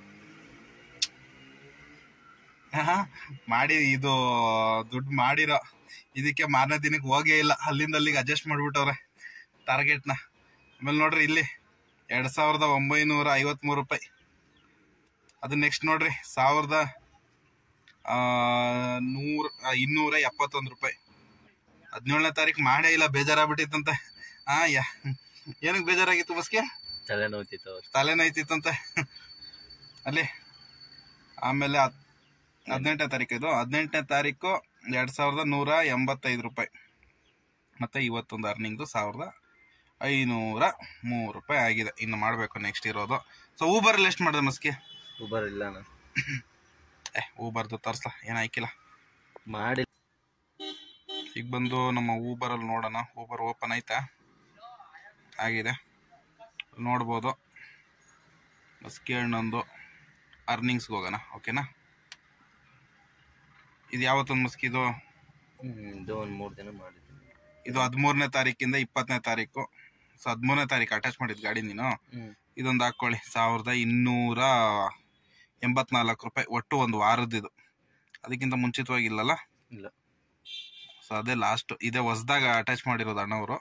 ಆಹಾ, ಮಾಡಿ ಇದು ದುಡ್ಡು ಮಾಡಿರೋ ಇದಕ್ಕೆ ಮಾರನೇ ದಿನಕ್ಕೆ ಹೋಗೇ ಇಲ್ಲ ಅಲ್ಲಿಂದ ಅಲ್ಲಿಗೆ ಅಡ್ಜಸ್ಟ್ ಮಾಡಿಬಿಟ್ಟವ್ರೆ ಟಾರ್ಗೆಟ್ನ ಆಮೇಲೆ ನೋಡ್ರಿ ಇಲ್ಲಿ ಎರಡು ಸಾವಿರದ ಒಂಬೈನೂರ ಐವತ್ಮೂರು ರೂಪಾಯಿ ಅದು ನೆಕ್ಸ್ಟ್ ನೋಡ್ರಿ ಸಾವಿರದ ಆ, ನೂರ ಆ, ಇನ್ನೂರ ಎಪ್ಪತ್ತೊಂದು ರೂಪಾಯಿ ಹದಿನೇಳನೇ ತಾರೀಕು ಮಾಡೇ ಇಲ್ಲ ಬೇಜಾರಾಗ್ಬಿಟ್ಟಿತ್ತಂತೆ ಆ ಯಾ ಏನಕ್ಕೆ ಬೇಜಾರಾಗಿತ್ತು ಬಸ್ಗೆ ತಲೆನೋಯ್ತಿತ್ತು ಅವ್ರು ತಲೆನೋಯ್ತಿತ್ತಂತೆ ಅಲ್ಲಿ ಆಮೇಲೆ ಹತ್- ಹದಿನೆಂಟನೇ ತಾರೀಕು ಇದು ಹದಿನೆಂಟನೇ ತಾರೀಕು ಎರಡು ಸಾವಿರದ ನೂರ ಎಂಬತ್ತೈದು ರೂಪಾಯಿ ಮತ್ತೆ ಇವತ್ತೊಂದು ಅರ್ನಿಂಗ್ದು ಸಾವಿರದ ಐನೂರ ಮೂರು ರೂಪಾಯಿ ಆಗಿದೆ ಇನ್ನು ಮಾಡಬೇಕು ನೆಕ್ಸ್ಟ್ ಇರೋದು ಸೊ ಊಬರಲ್ಲಿ ಎಷ್ಟು ಮಾಡಿದೆ ಮಸ್ಕಿ ಉಬರ್ ಇಲ್ಲ ಅಣ್ಣ ಏ ಊಬರ್ದು ತರ್ಸ್ಲಾ ಏನು ಹಾಕಿಲ್ಲ ಮಾಡಿ ಈಗ ಬಂದು ನಮ್ಮ ಊಬರಲ್ಲಿ ನೋಡೋಣ ಊಬರ್ ಓಪನ್ ಆಯ್ತಾ ಆಗಿದೆ ನೋಡ್ಬೋದು ಮಸ್ಕಿ ಹಣ್ಣೊಂದು ಅರ್ನಿಂಗ್ಸ್ಗೆ ಹೋಗೋಣ ಓಕೆನಾ ಇದು ಯಾವತ್ತೊಂದು ಮಸ್ಕಿ ಇದು ಹ್ಮ್, ಇದು ಒಂದು ಮೂರು ದಿನ ಮಾಡಿದ್ದೀನಿ ಇದು ಹದಿಮೂರನೇ ತಾರೀಕಿಂದ ಇಪ್ಪತ್ತನೇ ತಾರೀಕು ಸೊ ಹದಿಮೂರನೇ ತಾರೀಕು ಅಟ್ಯಾಚ್ ಮಾಡಿದ ಗಾಡಿ ನೀನು ಹ್ಮ್ ಇದೊಂದು ಹಾಕ್ಕೊಳ್ಳಿ ಸಾವಿರದ ಇನ್ನೂರ ಎಂಬತ್ನಾಲ್ಕು ರೂಪಾಯಿ ಒಟ್ಟು ಒಂದು ವಾರದ್ದು ಅದಕ್ಕಿಂತ ಮುಂಚಿತವಾಗಿಲ್ಲಲ್ಲ ಇಲ್ಲ ಸೊ ಅದೇ ಲಾಸ್ಟ್ ಇದೇ ಹೊಸ್ದಾಗ ಅಟ್ಯಾಚ್ ಮಾಡಿರೋದು ಅಣ್ಣವರು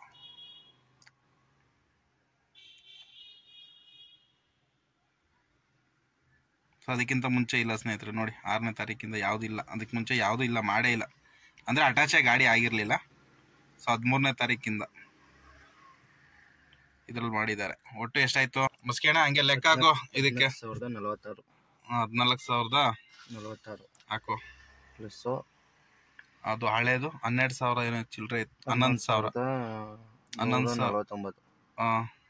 ಸೊ ಅದಕ್ಕಿಂತ ಮುಂಚೆ ಇಲ್ಲ ಸ್ನೇಹಿತರೆ ನೋಡಿ ಆರನೇ ತಾರೀಕಿಂದ ಯಾವುದೂ ಇಲ್ಲ ಅದಕ್ಕೆ ಮುಂಚೆ ಯಾವುದೂ ಇಲ್ಲ ಮಾಡೇ ಇಲ್ಲ ಅಂದರೆ ಅಟ್ಯಾಚೇ ಗಾಡಿ ಆಗಿರಲಿಲ್ಲ ಸೊ ಹದಿಮೂರನೇ ತಾರೀಕಿಂದ ಇದ್ರಲ್ಲಿ ಮಾಡಿದ್ದಾರೆ ಒಟ್ಟು ಎಷ್ಟಾಯ್ತು ಮುಸ್ಕೇಣ ಹಂಗೆ ಲೆಕ್ಕ ಹಾಕೋ ಇದಕ್ಕೆ ಹದಿನಾಲ್ಕು ಸಾವಿರದ ನಲವತ್ತಾರು ಹದಿನಾಲ್ಕು ಸಾವಿರದ ನಲವತ್ತಾರು ಹಾಕು ಪ್ಲಸ್ಸು ಅದು ಹಳೇದು ಹನ್ನೆರಡು ಸಾವಿರ ಏನೋ ಚಿಲ್ಲರೆ ಇತ್ತು ಹನ್ನೊಂದು ಸಾವಿರ ಹನ್ನೊಂದು ಸಾವಿರ. ನಲವತ್ತೊಂಬತ್ತು ಆ,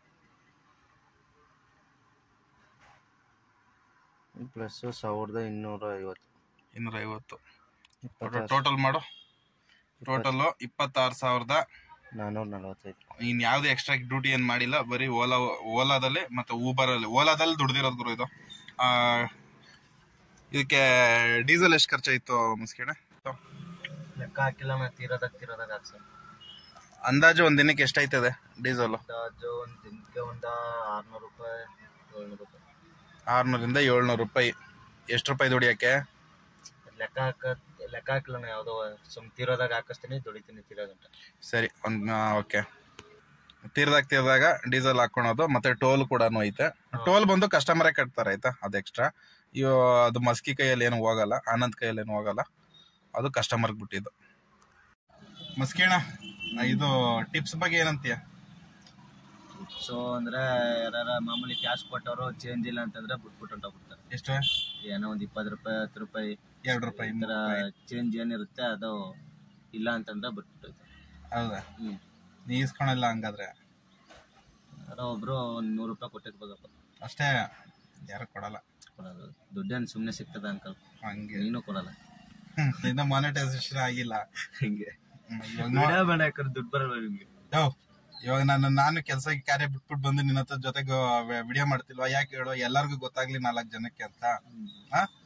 ಪ್ಲಸ್ಸು ಸಾವಿರದ ಇನ್ನೂರ ಐವತ್ತು ಇನ್ನೂರ ಐವತ್ತು ಇಪ್ಪತ್ತಾರು ಟೋಟಲ್ ಮಾಡು ಟೋಟಲ್ಲು ಇಪ್ಪತ್ತಾರು ಸಾವಿರದ ನಾನ್ನೂರ ನಲವತ್ತೈದು ಇನ್ ಯಾವ್ದು ಎಕ್ಸ್ಟ್ರಾ ಡ್ಯೂಟಿ ಏನ್ ಮಾಡಿಲ್ಲ ಬರೀ ಓಲಾ ಓಲಾದಲ್ಲಿ ಮತ್ತೆ ಊಬರಲ್ಲಿ ಓಲಾದಲ್ಲಿ ದುಡ್ದಿರೋದು ಗುರು ಇದು ಆ, ಇದಕ್ಕೆ ಡೀಸೆಲ್ ಎಷ್ಟು ಖರ್ಚಾಯ್ತು ಮುಸ್ಕಿಣ ಲೆಕ್ಕ ಹಾಕಿಲ್ಲ ನಾ ತೀರೋದಾಗ ತೀರೋದಾಗ ಹಾಕ್ಸ ಅಂದಾಜು ಒಂದ್ ದಿನಕ್ಕೆ ಎಷ್ಟಾಯ್ತದೆ ಡೀಸೆಲ್ ಅಂದಾಜು ಒಂದು ದಿನಕ್ಕೆ ಒಂದು ಆರ್ನೂರು ರೂಪಾಯಿ ಏಳ್ನೂರು ರೂಪಾಯಿ ಆರ್ನೂರಿಂದ ಏಳ್ನೂರು ರೂಪಾಯಿ ಎಷ್ಟು ರೂಪಾಯಿ ದುಡಿಯಕ್ಕೆ ಲೆಕ್ಕ ಹಾಕ ಲೆಕ್ಕ ಹಾಕಿಲ್ಲ ನಾ ಯಾವುದೋ ಸುಮ್ ತೀರೋದಾಗ ಹಾಕಿಸ್ತೀನಿ ದುಡಿತೀನಿ ತೀರೋ ಗಂಟ ಸರಿ ಒಂದ್ ಓಕೆ ತೀರ್ದಾಗ ತೀರ್ದಾಗ ಡೀಸೆಲ್ ಹಾಕೊಳೋದು ಮತ್ತೆ ಟೋಲ್ ಕೂಡ ಐತೆ ಟೋಲ್ ಬಂದು ಕಸ್ಟಮರೇ ಕಟ್ತಾರೆ ಆಯ್ತಾ ಅದು ಎಕ್ಸ್ಟ್ರಾ ಇವು ಅದು ಮಸ್ಕಿ ಕೈಯಲ್ಲಿ ಏನು ಹೋಗಲ್ಲ ಆನಂದ್ ಕೈಯಲ್ಲಿ ಏನು ಹೋಗಲ್ಲ ಅದು ಕಸ್ಟಮರ್ಗೆ ಬಿಟ್ಟಿದ್ದು ಮಸ್ಕಿಣ ಇದು ಟಿಪ್ಸ್ ಬಗ್ಗೆ ಏನಂತೀಯ ಸೊ ಅಂದ್ರೆ ಯಾರ ಮಾಮೂಲಿ ಕ್ಯಾಶ್ ಕೊಟ್ಟವರು ಚೇಂಜ್ ಇಲ್ಲ ಅಂತಂದ್ರೆ ಬಿಟ್ಬಿಟ್ಟು ಹೊಂಟೋಗ್ಬಿಡ್ತಾರೆ ಎಷ್ಟು ಏನೋ ಒಂದು ಇಪ್ಪತ್ತು ರೂಪಾಯಿ ಹತ್ತು ರೂಪಾಯಿ ಎರಡು ರೂಪಾಯಿ ಈ ಥರ ಚೇಂಜ್ ಏನಿರುತ್ತೆ ಅದು ಇಲ್ಲ ಅಂತಂದ್ರೆ ಬಿಟ್ಬಿಟ್ಟು ಹೌದಾ ಹ್ಮ್ ನೀ ಇಸ್ಕೊಳಲ್ಲ ಹಂಗಾದ್ರೆ ಯಾರೋ ಒಬ್ರು ಒಂದು ನೂರು ರೂಪಾಯಿ ಕೊಟ್ಟಿರ್ಬೋದಪ್ಪ ಅಷ್ಟೇ ಯಾರು ಕೊಡಲ್ಲ ಕೊಡೋದು ದುಡ್ಡೇನು ಸುಮ್ಮನೆ ಸಿಗ್ತದೆ ಅಂಕಲ್ ಹಂಗೆ ನೀನು ಕೊಡಲ್ಲ ಹ್ಮ್. ಇನ್ನ ಮಾನಿಟೈಸೇಷನ್ ಆಗಿಲ್ಲ ಹಿಂಗೆ ಹ್ಮ್, ಇವಾಗ ನೋಡ್- ವಿಡಿಯೋ ಬೇಡ ಯಾಕಂದ್ರೆ ದುಡ್ಡು ಬರಲ್ಲ ನಿಮ್ಗೆ ಯೋ, ಇವಾಗ ನಾನು ನಾನು ಕೆಲಸ ಕಾರ್ಯ ಬಿಟ್ಬಿಟ್ಟು ಬಂದು ನಿನ್ನ ಹತ್ರ ಜೊತೆಗೆ ವಿಡಿಯೋ ಮಾಡ್ತಿಲ್ವಾ ಯಾಕೆ ಹೇಳು ಎಲ್ಲರಿಗೂ ಗೊತ್ತಾಗ್ಲಿ ನಾಲ್ಕು ಜನಕ್ಕೆ ಅಂತ ಹಾ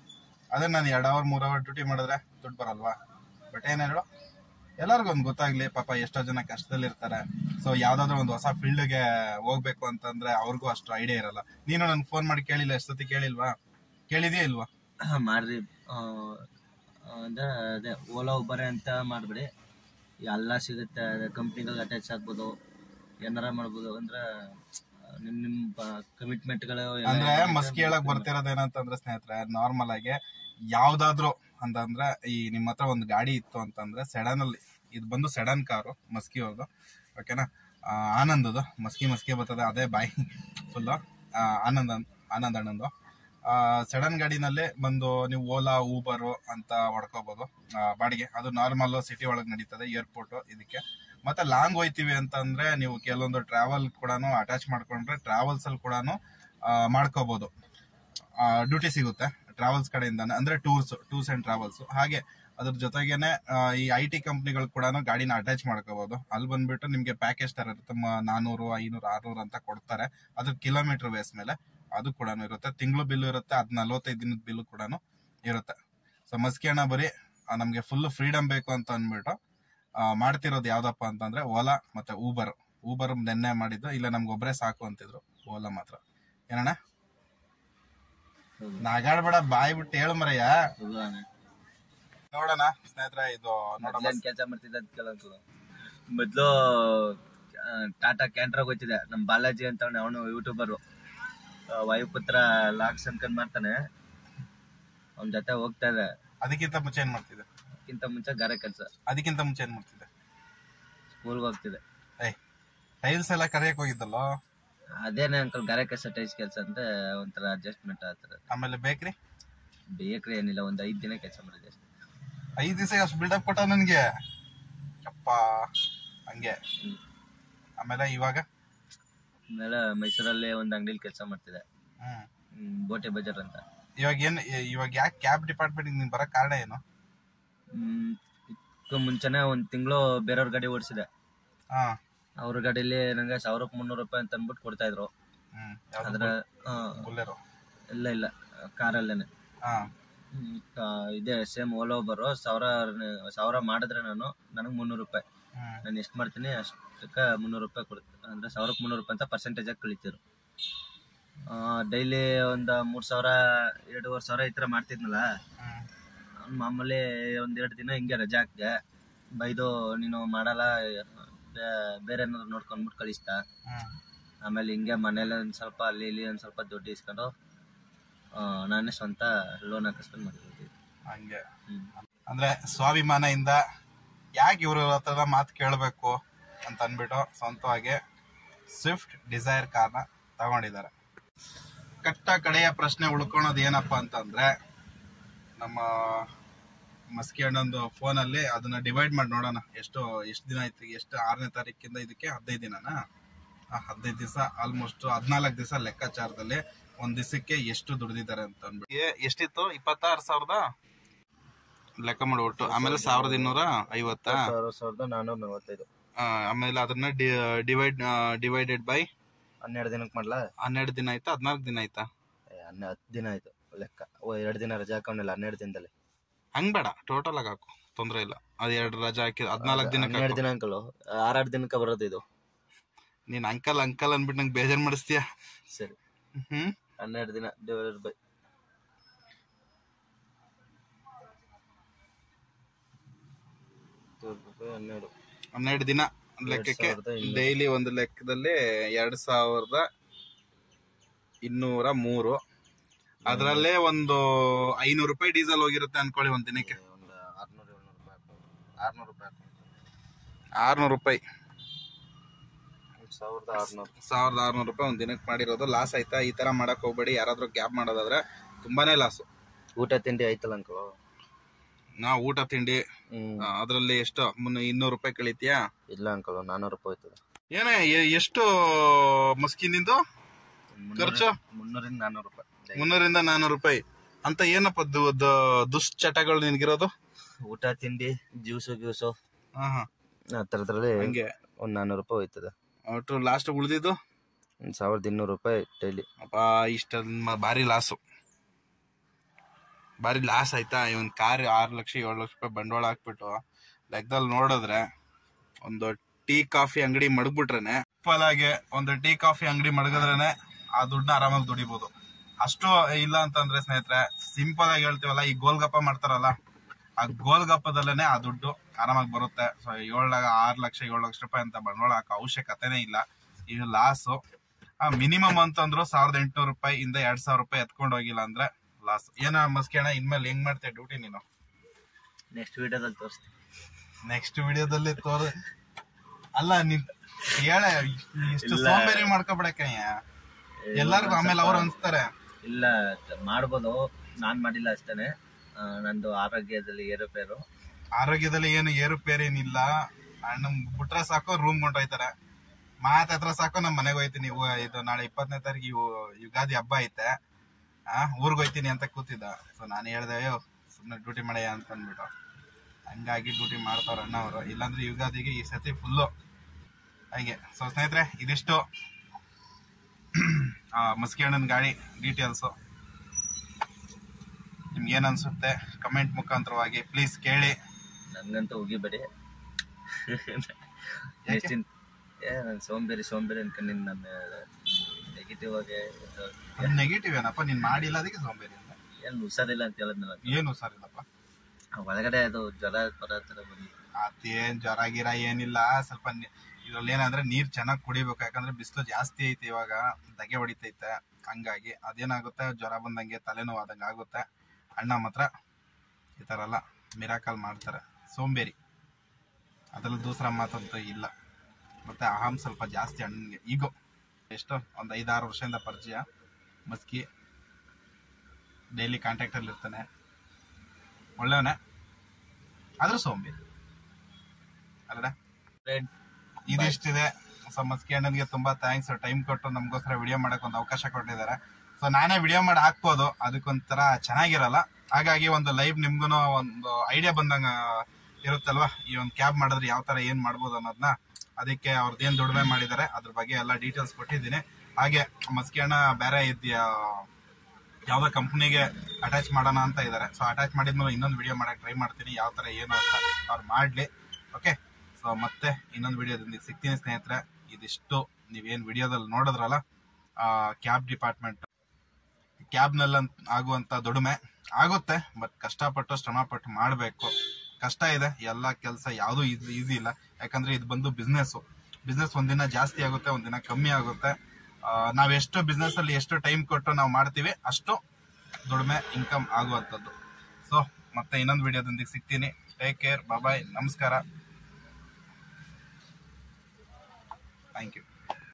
ಅದೇ ನಾನು ಎರಡು ಅವರ್ ಮೂರ್ ಅವರ್ ಡ್ಯೂಟಿ ಮಾಡಿದ್ರೆ ದುಡ್ಡು ಬರಲ್ವಾ ಬಟ್ ಏನ್ ಹೇಳು ಎಲ್ಲರಿಗೂ ಒಂದು ಗೊತ್ತಾಗ್ಲಿ ಪಾಪ ಎಷ್ಟೋ ಜನ ಕಷ್ಟದಲ್ಲಿ ಇರ್ತಾರೆ ಸೊ ಯಾವ್ದಾದ್ರು ಒಂದು ಹೊಸ ಫೀಲ್ಡ್ಗೆ ಹೋಗ್ಬೇಕು ಅಂತಂದ್ರೆ ಅವ್ರಿಗೂ ಅಷ್ಟು ಐಡಿಯಾ ಇರಲ್ಲ ನೀನು ನನ್ಗೆ ಫೋನ್ ಮಾಡಿ ಕೇಳಿಲ್ಲ ಎಷ್ಟೊತ್ತಿ ಕೇಳಿಲ್ವಾ ಕೇಳಿದ್ಯಾ ಇಲ್ವಾ ಮಾಡ್ರಿ ಆ, ಅಂದ್ರೆ ಅದೇ ಓಲಾ ಉಬರ್ ಅಂತ ಮಾಡ್ಬಿಡಿ ಎಲ್ಲ ಸಿಗುತ್ತೆ ಕಂಪ್ನಿಗಳಿಗೆ ಅಟ್ಯಾಚ್ ಆಗ್ಬೋದು ಏನಾರ ಮಾಡ್ಬೋದು ಅಂದ್ರೆ ನಿಮ್ ನಿಮ್ ಕಮಿಟ್ಮೆಂಟ್ಗಳು ಅಂದ್ರೆ ಮಸ್ಕಿ ಹೇಳಕ್ ಬರ್ತಿರೋದು ಏನಂತಂದ್ರೆ ಸ್ನೇಹಿತರೆ ನಾರ್ಮಲ್ ಆಗಿ ಯಾವ್ದಾದ್ರು ಅಂತಂದ್ರೆ ಈ ನಿಮ್ಮ ಹತ್ರ ಒಂದು ಗಾಡಿ ಇತ್ತು ಅಂತಂದ್ರೆ ಸೆಡನ್ ಅಲ್ಲಿ ಇದು ಬಂದು ಸೆಡನ್ ಕಾರು ಮಸ್ಕಿ ಅವ್ರದ್ದು ಓಕೆನಾ ಆ, ಆನಂದದು ಮಸ್ಕಿ ಮಸ್ಕಿ ಬರ್ತದೆ ಅದೇ ಬಾಯಿ ಫುಲ್ಲು ಆನಂದ್ ಅನ್- ಆನಂದ್ ಅಣ್ಣಂದು ಸೆಡನ್ ಗಾಡಿನಲ್ಲಿ ಬಂದು ನೀವು ಓಲಾ ಊಬರು ಅಂತ ಹೊಡ್ಕೋಬಹುದು ಆ, ಬಾಡಿಗೆ ಅದು ನಾರ್ಮಲ್ ಸಿಟಿ ಒಳಗೆ ನಡೀತದೆ ಏರ್ಪೋರ್ಟ್ ಇದಕ್ಕೆ ಮತ್ತೆ ಲಾಂಗ್ ಹೋಯ್ತಿವಿ ಅಂತಂದ್ರೆ ನೀವು ಕೆಲವೊಂದು ಟ್ರಾವೆಲ್ ಕೂಡ ಅಟ್ಯಾಚ್ ಮಾಡ್ಕೊಂಡ್ರೆ ಟ್ರಾವೆಲ್ಸ್ ಅಲ್ಲಿ ಕೂಡ ಮಾಡ್ಕೋಬಹುದು ಡ್ಯೂಟಿ ಸಿಗುತ್ತೆ ಟ್ರಾವೆಲ್ಸ್ ಕಡೆಯಿಂದಾನೆ ಅಂದ್ರೆ ಟೂರ್ಸ್ ಟೂರ್ಸ್ ಅಂಡ್ ಟ್ರಾವೆಲ್ಸ್ ಹಾಗೆ ಅದ್ರ ಜೊತೆಗೇನೆ ಆ, ಈ ಐ ಟಿ ಕಂಪ್ನಿಗಳು ಕೂಡ ಗಾಡಿನ ಅಟ್ಯಾಚ್ ಮಾಡ್ಕೋಬಹುದು ಅಲ್ಲಿ ಬಂದ್ಬಿಟ್ಟು ನಿಮ್ಗೆ ಪ್ಯಾಕೇಜ್ ತರ ಇರುತ್ತೆ ಮ- ನಾನೂರು ಐನೂರು ಆರ್ನೂರು ಅಂತ ಕೊಡ್ತಾರೆ ಅದ್ರ ಕಿಲೋಮೀಟರ್ ಬೇಸ್ ಮೇಲೆ ಅದು ಕೂಡ ಇರುತ್ತೆ ತಿಂಗಳು ಬಿಲ್ ಇರುತ್ತೆ ಅದ್ ನಲ್ವತ್ತೈದು ದಿನದ ಬಿಲ್ ಕೂಡ ಇರುತ್ತೆ ಸೊ ಮಸ್ಕಿ ಅಣ್ಣ ಬರೀ ಆ, ನಮ್ಗೆ ಫುಲ್ ಫ್ರೀಡಮ್ ಬೇಕು ಅಂತ ಅಂದ್ಬಿಟ್ಟು ಆ, ಮಾಡ್ತಿರೋದು ಯಾವ್ದಪ್ಪ ಅಂತಂದ್ರೆ ಓಲಾ ಮತ್ತೆ ಊಬರ್ ಊಬರ್ ನೆನ್ನೆ ಮಾಡಿದ್ದು ಇಲ್ಲ ನಮ್ಗೆ ಒಬ್ರೇ ಸಾಕು ಅಂತಿದ್ರು ಓಲಾ ಮಾತ್ರ ಏನಣ್ಣ ನಾಗಾಡ್ಬೇಡ ಬಾಯ್ ಬಿಟ್ಟು ಹೇಳು ಮರಯ್ಯ ನೋಡೋಣ ಸ್ನೇಹಿತರೆ ಇದು ನೋಡೋಣ ಕೆಲಸ ಮಾಡ್ತಿದ್ದ ಅಂತ ಕೇಳಂತು ಮೊದ್ಲು ಆ, ಟಾಟಾ ಕ್ಯಾಂಟ್ರಾಗ ಹೋಗ್ತಿದ್ದೆ ನಮ್ ಬಾಲಾಜಿ ಅಂತ ಅವನು ಯೂಟ್ಯೂಬರು ವಾಯುಪುತ್ರ ಲಾಕ್ಸ್ ಅನ್ಕೊಂಡ್ ಮಾಡ್ತಾನೆ ಅವನ ಜೊತೆ ಹೋಗ್ತಾ ಇದೆ ಅದಕ್ಕಿಂತ ಮುಂಚೆ ಏನ್ ಮಾಡ್ತಿದ್ದೆ ಅದಕ್ಕಿಂತ ಮುಂಚೆ ಗಾರೆ ಕೆಲಸ ಅದಕ್ಕಿಂತ ಮುಂಚೆ ಏನ್ ಮಾಡ್ತಿದ್ದೆ ಸ್ಕೂಲ್ಗೆ ಹೋಗ್ತಿದೆ ಏಯ್ ಟೈಲ್ಸ್ ಎಲ್ಲ ಕರಿಯಕ್ ಹೋಗಿದ್ದಲ್ಲೋ ಅದೇನೆ ಅಂಕಲ್ ಗಾರೆ ಕೆಲಸ ಟೈಸ್ ಕೆಲಸ ಅಂದ್ರೆ ಒಂಥರ ಅಡ್ಜಸ್ಟ್ಮೆಂಟ್ ಆಗ್ತದೆ ಆಮೇಲೆ ಬೇಕ್ರಿ ಬೇಕ್ರಿ ಏನಿಲ್ಲ ಒಂದ್ ಐದ್ ದಿನ ಕೆಲಸ ಮಾಡಿದೆ ಅಷ್ಟೇ ಐದ್ ದಿವಸ ಅಷ್ಟು ಬಿಲ್ಡಪ್ ಕೊಟ್ಟ ನನ್ಗೆ ಅಪ್ಪ ಹಂಗೆ ಹ್ಮ್. ಆಮೇಲೆ ಇವಾಗ ಆಮೇಲೆ ಮೈಸೂರಲ್ಲಿ ಒಂದ್ ಅಂಗಡಿಲಿ ಕೆಲಸ ಮಾಡ್ತಿದ್ದೆ ಹ್ಮ್ ಹ್ಮ್, ಬೋಟೆ ಬಜಾರ್ ಅಂತ ಇವಾಗ ಏನ್ ಇವಾಗ ಯಾಕೆ ಕ್ಯಾಬ್ ಡಿಪಾರ್ಟ್ಮೆಂಟ್ ನೀನ್ ಬರಕ್ ಕಾರಣ ಏನು ಹ್ಮ್, ಇದಕ್ಕೂ ಮುಂಚೆನೆ ಒಂದ್ ತಿಂಗಳು ಬೇರೆಯವ್ರ ಗಾಡಿ ಓಡಿಸಿದೆ ಹಾ ಅವ್ರ ಗಾಡಿಲಿ ನಂಗೆ ಸಾವಿರಕ್ಕೆ ಮುನ್ನೂರು ರೂಪಾಯಿ ಅಂತ ಅಂದ್ಬಿಟ್ಟು ಕೊಡ್ತಾ ಇದ್ರು ಹ್ಮ್ ಅದ್ರ ಆ, ಬುಲ್ಲೆರೋ ಇಲ್ಲ ಇಲ್ಲ ಕಾರಲ್ಲೇನೆ ಹಾ ಹ್ಮ್, ಕಾ- ಇದೇ ಸೇಮ್ ಓಲೋ ಬರೋ ಸಾವಿರ ಸಾವಿರ ಮಾಡಿದ್ರೆ ನಾನು ನನಗೆ ಮುನ್ನೂರು ರೂಪಾಯಿ ಹ್ಮ್ ನಾನು ಎಷ್ಟು ಮಾಡ್ತೀನಿ ಅಷ್ಟಕ್ಕೆ ಮುನ್ನೂರು ರೂಪಾಯಿ ಕೊಡ್ತೀನಿ ಅಂದ್ರೆ ಸಾವಿರಕ್ಕೆ ಮುನ್ನೂರು ರೂಪಾಯಿ ಅಂತ ಪರ್ಸೆಂಟೇಜ್ ಆಗಿ ಕಳಿತಿರು ಡೈಲಿ ಒಂದು ಮೂರು ಸಾವಿರ ಎರಡೂವರೆ ಸಾವಿರ ಈ ಥರ ಮಾಡ್ತಿದ್ನಲ್ಲ ಹ್ಮ್ ಅವ್ನ್ ಮಾಮೂಲಿ ಒಂದ್ ಎರಡು ದಿನ ಹಿಂಗೆ ರಜಾ ಹಾಕ್ದೆ ಬೈದು ನೀನು ಮಾಡಲ್ಲ ಬೇ- ಬೇರೆ ಏನಾದ್ರು ನೋಡ್ಕೊಂಡ್ಬಿಟ್ಟು ಕಳಿಸ್ತಾ ಹ್ಮ್ ಆಮೇಲೆ ಹಿಂಗೆ ಮನೇಲಿ ಒಂದ್ ಸ್ವಲ್ಪ ಅಲ್ಲಿ ಇಲ್ಲಿ ಒಂದ್ ಸ್ವಲ್ಪ ದುಡ್ಡು ಇಸ್ಕೊಂಡು ಆ, ನಾನೇ ಸ್ವಂತ ಲೋನ್ ಹಾಕಿಸ್ಕೊಂಡು ಮಾಡಿದ್ವಿ ಹಂಗೆ ಹ್ಮ್ ಅಂದ್ರೆ ಸ್ವಾಭಿಮಾನದಿಂದ ಯಾಕೆ ಇವ್ರ ಹತ್ರ ಮಾತು ಕೇಳಬೇಕು ಅಂತ ಅಂದ್ಬಿಟ್ಟು ಸ್ವಂತವಾಗಿ ಸ್ವಿಫ್ಟ್ ಡಿಸೈರ್ ಕಾರ್ನ ತಗೊಂಡಿದ್ದಾರೆ ಕಟ್ಟ ಕಡೆಯ ಪ್ರಶ್ನೆ ಉಳ್ಕೊಳೋದು ಏನಪ್ಪಾ ಅಂತಂದ್ರೆ ನಮ್ಮ ಮಸ್ಕಿ ಅಣ್ಣಂದು ಫೋನಲ್ಲಿ ಅದನ್ನ ಡಿವೈಡ್ ಮಾಡಿ ನೋಡೋಣ ಎಷ್ಟು ಎಷ್ಟು ದಿನ ಆಯ್ತು ಎಷ್ಟು ಆರನೇ ತಾರೀಕಿಂದ ಇದಕ್ಕೆ ಹದಿನೈದು ದಿನನಾ ಆ, ಹದಿನೈದು ದಿವಸ ಆಲ್ಮೋಸ್ಟ್ ಹದಿನಾಲ್ಕು ದಿವಸ ಲೆಕ್ಕಾಚಾರದಲ್ಲಿ ಒಂದ್ ದಿವಸಕ್ಕೆ ಎಷ್ಟು ದುಡ್ದಿದ್ದಾರೆ ಅಂತ ಅಂದ್ಬಿಟ್ಟು ಏ- ಎಷ್ಟಿತ್ತು ಇಪ್ಪತ್ತಾರು ಸಾವಿರದ ಲೆಕ್ಕ ಮಾಡಿ ಒಟ್ಟು ಆಮೇಲೆ ಸಾವಿರದ ಇನ್ನೂರ ಐವತ್ತಾ ಸಾವಿರ ಸಾವಿರದ ನಾನ್ನೂರ ನಲವತ್ತೈದು ಆ, ಆಮೇಲೆ ಅದನ್ನ ಡಿವೈಡ್ ಡಿವೈಡೆಡ್ ಬೈ ಹನ್ನೆರಡು ದಿನಕ್ಕೆ ಮಾಡ್ಲಾ ಹನ್ನೆರಡು ದಿನ ಆಯ್ತಾ ಹದಿನಾಲ್ಕು ದಿನ ಆಯ್ತಾ ಏ, ಹನ್ನೆ ಹತ್ತು ದಿನ ಆಯ್ತು ಲೆಕ್ಕ ಓ ಎರಡು ದಿನ ರಜಾ ಹಾಕೊಂಡಿಲ್ಲ ಹನ್ನೆರಡು ದಿನದಲ್ಲಿ ಹಂಗ್ ಬೇಡ ಟೋಟಲ್ ಆಗಿ ಹಾಕು ತೊಂದ್ರೆ ಇಲ್ಲ ಅದು ಎರಡು ರಜಾ ಹಾಕಿ ಹದಿನಾಲ್ಕು ದಿನಕ್ಕೆ ಹನ್ನೆರಡು ಹಾಕು. ದಿನ ಅಂಕಲು ಆರಾರು ದಿನಕ್ಕೆ ಬರೋದು ಇದು ನೀನ್ ಅಂಕಲ್ ಅಂಕಲ್ ಅನ್ಬಿಟ್ಟು ನಂಗೆ ಬೇಜಾರ್ ಮಾಡಿಸ್ತೀಯ ಸರಿ ಹ್ಮ್ ಹನ್ನೆರಡು ದಿನ ಡಿವೈಡೆಡ್ ಬೈ ಹನ್ನೆರಡು ಹನ್ನೆರಡು ದಿನ ಲೆಕ್ಕಕ್ಕೆ ಸಾವಿರದ ಇನ್ನೂರು. ಡೈಲಿ ಒಂದು ಲೆಕ್ಕದಲ್ಲಿ ಎರಡ್ ಸಾವಿರದ ಇನ್ನೂರ ಮೂರು ಅದರಲ್ಲೇ ಒಂದು ಐನೂರು ರೂಪಾಯಿ ಡೀಸೆಲ್ ಹೋಗಿರುತ್ತೆ ಅನ್ಕೊಳ್ಳಿ ಒಂದ್ ದಿನಕ್ಕೆ ಒಂದು ಆರ್ನೂರು ಏಳ್ನೂರು ರೂಪಾಯಿ ಹಾಕ್ಬೋದು ಆರ್ನೂರು ರೂಪಾಯಿ ಹಾಕ್ಬೋದು ಆರ್ನೂರು ರೂಪಾಯಿ ಒಂದು ಸಾವಿರದ ಆರ್ನೂರು ಸಾವಿರದ ಆರ್ನೂರು ರೂಪಾಯಿ ಒಂದ್ ದಿನಕ್ಕೆ ಮಾಡಿರೋದು ಲಾಸ್ ಆಯ್ತಾ ಈ ತರ ಮಾಡಕ್ ಹೋಗ್ಬೇಡಿ ಯಾರಾದ್ರೂ ಕ್ಯಾಬ್ ಮಾಡೋದಾದ್ರೆ ತುಂಬಾನೇ ಲಾಸು ಊಟ ತಿಂಡಿ ಆಯ್ತಲ್ಲ ಅಂಕಲು ನಾ ಊಟ ತಿಂಡಿ ಹ್ಮ್ ಆ, ಅದ್ರಲ್ಲಿ ಎಷ್ಟು ಮುನ್ನ ಇನ್ನೂರು ರೂಪಾಯಿ ಕಳೀತೀಯಾ ಇಲ್ಲ ಅಂಕಲು ನಾನ್ನೂರು ರೂಪಾಯಿ ಹೋಯ್ತದೆ ಏನೇ ಎ- ಎಷ್ಟು ಮಸ್ಕಿನಿಂದು ಖರ್ಚು? ಮುನ್ನೂರಿಂದ ನಾನ್ನೂರು ರೂಪಾಯಿ ಮುನ್ನೂರಿಂದ ನಾನ್ನೂರು ರೂಪಾಯಿ ಅಂತ ಏನಪ್ಪ ದು- ದು- ದುಶ್ಚಟಗಳು ನಿನ್ಗಿರೋದು ಊಟ ತಿಂಡಿ ಜ್ಯೂಸು ಗ್ಯೂಸು ಹಾ ಹಾ ಆ ಥರದ್ರಲ್ಲಿ ಹಂಗೆ ಒಂದು ನಾನ್ನೂರು ರೂಪಾಯಿ ಹೋಯ್ತದೆ ಒಟ್ಟು ಲಾಸ್ಟ್ ಉಳಿದಿದ್ದು ಒಂದು ಸಾವಿರದ ಇನ್ನೂರು ರೂಪಾಯಿ ಡೈಲಿ ಅಪ್ಪ ಇಷ್ಟ ಭಾರಿ ಲಾಸು ಭಾರಿ ಲಾಸ್ ಆಯ್ತಾ ಇವನ್ ಕಾರ್ ಆರು ಲಕ್ಷ ಏಳು ಲಕ್ಷ ರೂಪಾಯಿ ಬಂಡವಾಳ ಹಾಕ್ಬಿಟ್ಟು ಲೆಕ್ಕದಲ್ಲಿ ನೋಡಿದ್ರೆ ಒಂದು ಟೀ ಕಾಫಿ ಅಂಗಡಿ ಮಡಗ್ಬಿಟ್ರೇನೆ ಸಿಂಪಲ್ ಆಗಿ ಒಂದು ಟೀ ಕಾಫಿ ಅಂಗಡಿ ಮಡಗಿದ್ರೇನೆ ಆ ದುಡ್ಡನ್ನ ಆರಾಮಾಗಿ ದುಡಿಬಹುದು ಅಷ್ಟು ಇಲ್ಲ ಅಂತಂದ್ರೆ ಸ್ನೇಹಿತರೆ ಸಿಂಪಲ್ ಆಗಿ ಹೇಳ್ತೀವಲ್ಲ ಈ ಗೋಲ್ಗಪ್ಪ ಮಾಡ್ತಾರಲ್ಲ ಆ ಗೋಲ್ಗಪ್ಪದಲ್ಲೇನೆ ಆ ದುಡ್ಡು ಆರಾಮಾಗಿ ಬರುತ್ತೆ ಸೊ ಏಳು ಆರು ಲಕ್ಷ ಏಳು ಲಕ್ಷ ರೂಪಾಯಿ ಅಂತ ಬಂಡವಾಳ ಹಾಕೋ ಅವಶ್ಯಕತೆನೇ ಇಲ್ಲ ಇದು ಲಾಸು ಮಿನಿಮಮ್ ಅಂತಂದ್ರು ಸಾವಿರದ ಎಂಟುನೂರು ರೂಪಾಯಿ ಇಂದ ಎರಡ್ ಸಾವಿರ ರೂಪಾಯಿ ಎತ್ಕೊಂಡು ಹೋಗಿಲ್ಲ ಅಂದ್ರೆ ಲಾಸ್ ಏನ ಮಸ್ಕೇಣ ಇನ್ಮೇಲೆ ಹೆಂಗ್ ಮಾಡ್ತೀಯ ಡ್ಯೂಟಿ ನೀನು ನೆಕ್ಸ್ಟ್ ವಿಡಿಯೋದಲ್ಲಿ ತೋರಿಸ್ತೀನಿ ನೆಕ್ಸ್ಟ್ ವಿಡಿಯೋದಲ್ಲಿ ತೋರ ಅಲ್ಲ ನೀನ್ ಹೇಳ ಇಷ್ಟು ಇಲ್ಲ. ಸೋಂಬೇರಿ ಮಾಡ್ಕೊಬಿಡಕಯ್ಯ ಎಲ್ಲಾರ್ಗು ಆಮೇಲೆ ಅವ್ರು ಅನ್ಸ್ತಾರೆ ಇಲ್ಲ ತ- ಮಾಡ್ಬೋದು ನಾನ್ ಮಾಡಿಲ್ಲ ಅಷ್ಟೇನೆ ಆ, ನಂದು ಆರೋಗ್ಯದಲ್ಲಿ ಏರುಪೇರು ಆರೋಗ್ಯದಲ್ಲಿ ಏನು ಏರುಪೇರು ಏನಿಲ್ಲ ಅಣ್ಣ ಬಿಟ್ರೆ ಸಾಕು ರೂಮ್ ಹೊಂಟೋಯ್ತಾರೆ ಮಾತ್ ಹತ್ರ ಸಾಕು ನಮ್ ಮನೆಗೆ ಹೋಯ್ತೀನಿ ಇವು ಇದು ನಾಳೆ ಇಪ್ಪತ್ತನೇ ತಾರೀಕು ಇವು ಯುಗಾದಿ ಹಬ್ಬ ಐತೆ ಆ ಊರ್ಗ್ ಹೋಯ್ತೀನಿ ಅಂತ ಕೂತಿದ್ದ ಸೊ ನಾನು ಹೇಳ್ದೆ ಅಯ್ಯೋ ಸುಮ್ಮನೆ ಡ್ಯೂಟಿ ಮಾಡಯ್ಯ ಅಂತ ಅಂದ್ಬಿಟ್ಟು ಹಂಗಾಗಿ ಡ್ಯೂಟಿ ಮಾಡ್ತಾವ್ರ ಅಣ್ಣ ಅವರು ಇಲ್ಲಾಂದ್ರೆ ಯುಗಾದಿಗೆ ಈ ಸತಿ ಫುಲ್ಲು ಹಾಗೆ ಸೊ ಸ್ನೇಹಿತರೆ ಇದಿಷ್ಟು ಮಸ್ಕಿ ಅಣ್ಣನ ಗಾಡಿ ಡೀಟೇಲ್ಸು ನಿಮ್ಗೆ ಏನ್ ಅನ್ಸುತ್ತೆ ಕಮೆಂಟ್ ಮುಖಾಂತರವಾಗಿ ಪ್ಲೀಸ್ ಕೇಳಿ ನನ್ಗಂತೂ ಉಗಿಬೇಡಿ ನೆಕ್ಸ್ಟ್ ಏ ನಾನು ಸೋಂಬೇರಿ ಸೋಂಬೇರಿ ಅನ್ಕೊಂಡಿನಿ ನನ್ನ ನೆಗೆಟಿವ್ ಆಗಿ ಇದು ನೆಗೆಟಿವ್ ಏನಪ್ಪ ನೀನ್ ಮಾಡಿಲ್ಲ ಅದಕ್ಕೆ ಸೋಂಬೇರಿ ಅಂತ ಏನ್ ಹುಷಾರಿಲ್ಲ ಅಂತ ಹೇಳಿದ್ನಲ್ಲ ಏನು ಹುಷಾರಿಲ್ಲಪ್ಪ ಆ ಒಳಗಡೆ ಅದು ಜ್ವರ ಬರೋ ಥರ ಬಂದಿತ್ತು ಅದೇನ್ ಜ್ವರ ಗಿರ ಏನಿಲ್ಲ ಸ್ವಲ್ಪ ನಿ- ಇದ್ರಲ್ಲಿ ಏನಂದ್ರೆ ನೀರ್ ಚೆನ್ನಾಗಿ ಕುಡಿಬೇಕು ಯಾಕಂದ್ರೆ ಬಿಸಿಲು ಜಾಸ್ತಿ ಐತೆ ಇವಾಗ ದಗೆ ಹೊಡಿತೈತೆ ಹಂಗಾಗಿ ಅದೇನಾಗುತ್ತೆ ಜ್ವರ ಬಂದಂಗೆ ತಲೆನೋವು ಆದಂಗೆ ಆಗುತ್ತೆ ಅಣ್ಣ ಮಾತ್ರ ಈ ತರ ಎಲ್ಲ ಮಿರಾಕಲ್ ಮಾಡ್ತಾರೆ ಸೋಂಬೇರಿ ಅದ್ರಲ್ಲಿ ದೂಸರ ಮಾತಂತೂ ಇಲ್ಲ ಮತ್ತೆ ಅಹಂ ಸ್ವಲ್ಪ ಜಾಸ್ತಿ ಅಣ್ಣನಿಗೆ ಈಗೋ ಎಷ್ಟು ಒಂದು ಐದಾರು ವರ್ಷದಿಂದ ಪರಿಚಯ ಮಸ್ಕಿ ಡೈಲಿ ಕಾಂಟ್ಯಾಕ್ಟಲ್ಲಿ ಇರ್ತಾನೆ ಒಳ್ಳೆಯವನೇ ಆದ್ರೂ ಸೋಂಬೇರಿ ಅಲ್ಲ ಫ್ರೆಂಡ್ ಇದಿಷ್ಟಿದೆ ಸೊ ಮಸ್ಕಿ ಅಣ್ಣನಿಗೆ ತುಂಬಾ ಥ್ಯಾಂಕ್ಸ್ ಟೈಮ್ ಕೊಟ್ಟು ನಮಗೋಸ್ಕರ ವಿಡಿಯೋ ಮಾಡಕ್ ಒಂದು ಅವಕಾಶ ಕೊಟ್ಟಿದ್ದಾರೆ ಸೊ ನಾನೇ ವಿಡಿಯೋ ಮಾಡಿ ಹಾಕ್ಬೋದು ಅದಕ್ಕೊಂಥರ ಚೆನ್ನಾಗಿರಲ್ಲ ಹಾಗಾಗಿ ಒಂದು ಲೈವ್ ನಿಮ್ಗೂ ಒಂದು ಐಡಿಯಾ ಬಂದಂಗ ಇರುತ್ತಲ್ವಾ ಈ ಒಂದು ಕ್ಯಾಬ್ ಮಾಡಿದ್ರೆ ಯಾವ ತರ ಏನ್ ಮಾಡ್ಬೋದು ಅನ್ನೋದನ್ನ ಅದಕ್ಕೆ ಅವ್ರದ್ದು ಏನ್ ದುಡಿಮೆ ಮಾಡಿದ್ದಾರೆ ಅದ್ರ ಬಗ್ಗೆ ಎಲ್ಲ ಡೀಟೇಲ್ಸ್ ಕೊಟ್ಟಿದ್ದೀನಿ ಹಾಗೆ ಮಸ್ಕಿ ಅಣ್ಣ ಬೇರೆ ಇದೆಯಾ ಯಾವ್ದೋ ಕಂಪ್ನಿಗೆ ಅಟ್ಯಾಚ್ ಮಾಡೋಣ ಅಂತ ಇದ್ದಾರೆ ಸೊ ಅಟ್ಯಾಚ್ ಮಾಡಿದ್ಮೇಲೆ ಇನ್ನೊಂದು ವಿಡಿಯೋ ಮಾಡಕ್ ಟ್ರೈ ಮಾಡ್ತೀನಿ ಯಾವ ತರ ಏನು ಅಂತ ಅವ್ರು ಮಾಡ್ಲಿ ಓಕೆ ಸೊ ಮತ್ತೆ ಇನ್ನೊಂದು ವಿಡಿಯೋದಿಂದ ಸಿಗ್ತೀನಿ ಸ್ನೇಹಿತರೆ ಇದಿಷ್ಟು ನೀವೇನ್ ವಿಡಿಯೋದಲ್ಲಿ ನೋಡಿದ್ರಲ್ಲ ಕ್ಯಾಬ್ ಡಿಪಾರ್ಟ್ಮೆಂಟ್ ಕ್ಯಾಬ್ನಲ್ಲಿ ಆಗುವಂತ ದುಡಿಮೆ ಆಗುತ್ತೆ ಬಟ್ ಕಷ್ಟಪಟ್ಟು ಶ್ರಮಪಟ್ಟು ಮಾಡಬೇಕು ಕಷ್ಟ ಇದೆ ಎಲ್ಲ ಕೆಲಸ ಯಾವುದು ಈಸಿ ಇಲ್ಲ ಯಾಕಂದ್ರೆ ಇದು ಬಂದು ಬಿಸ್ನೆಸ್ ಬಿಸ್ನೆಸ್ ಒಂದಿನ ಜಾಸ್ತಿ ಆಗುತ್ತೆ ಒಂದಿನ ಕಮ್ಮಿ ಆಗುತ್ತೆ ಆ, ನಾವೆಷ್ಟು ಬಿಸ್ನೆಸ್ ಅಲ್ಲಿ ಎಷ್ಟು ಟೈಮ್ ಕೊಟ್ಟು ನಾವು ಮಾಡ್ತೀವಿ ಅಷ್ಟು ದುಡಿಮೆ ಇನ್ಕಮ್ ಆಗುವಂಥದ್ದು ಸೊ ಮತ್ತೆ ಇನ್ನೊಂದು ವಿಡಿಯೋದೊಂದಿಗೆ ಸಿಗ್ತೀನಿ ಟೇಕ್ ಕೇರ್ ಬಾಯ್ ನಮಸ್ಕಾರ ಥ್ಯಾಂಕ್ ಯು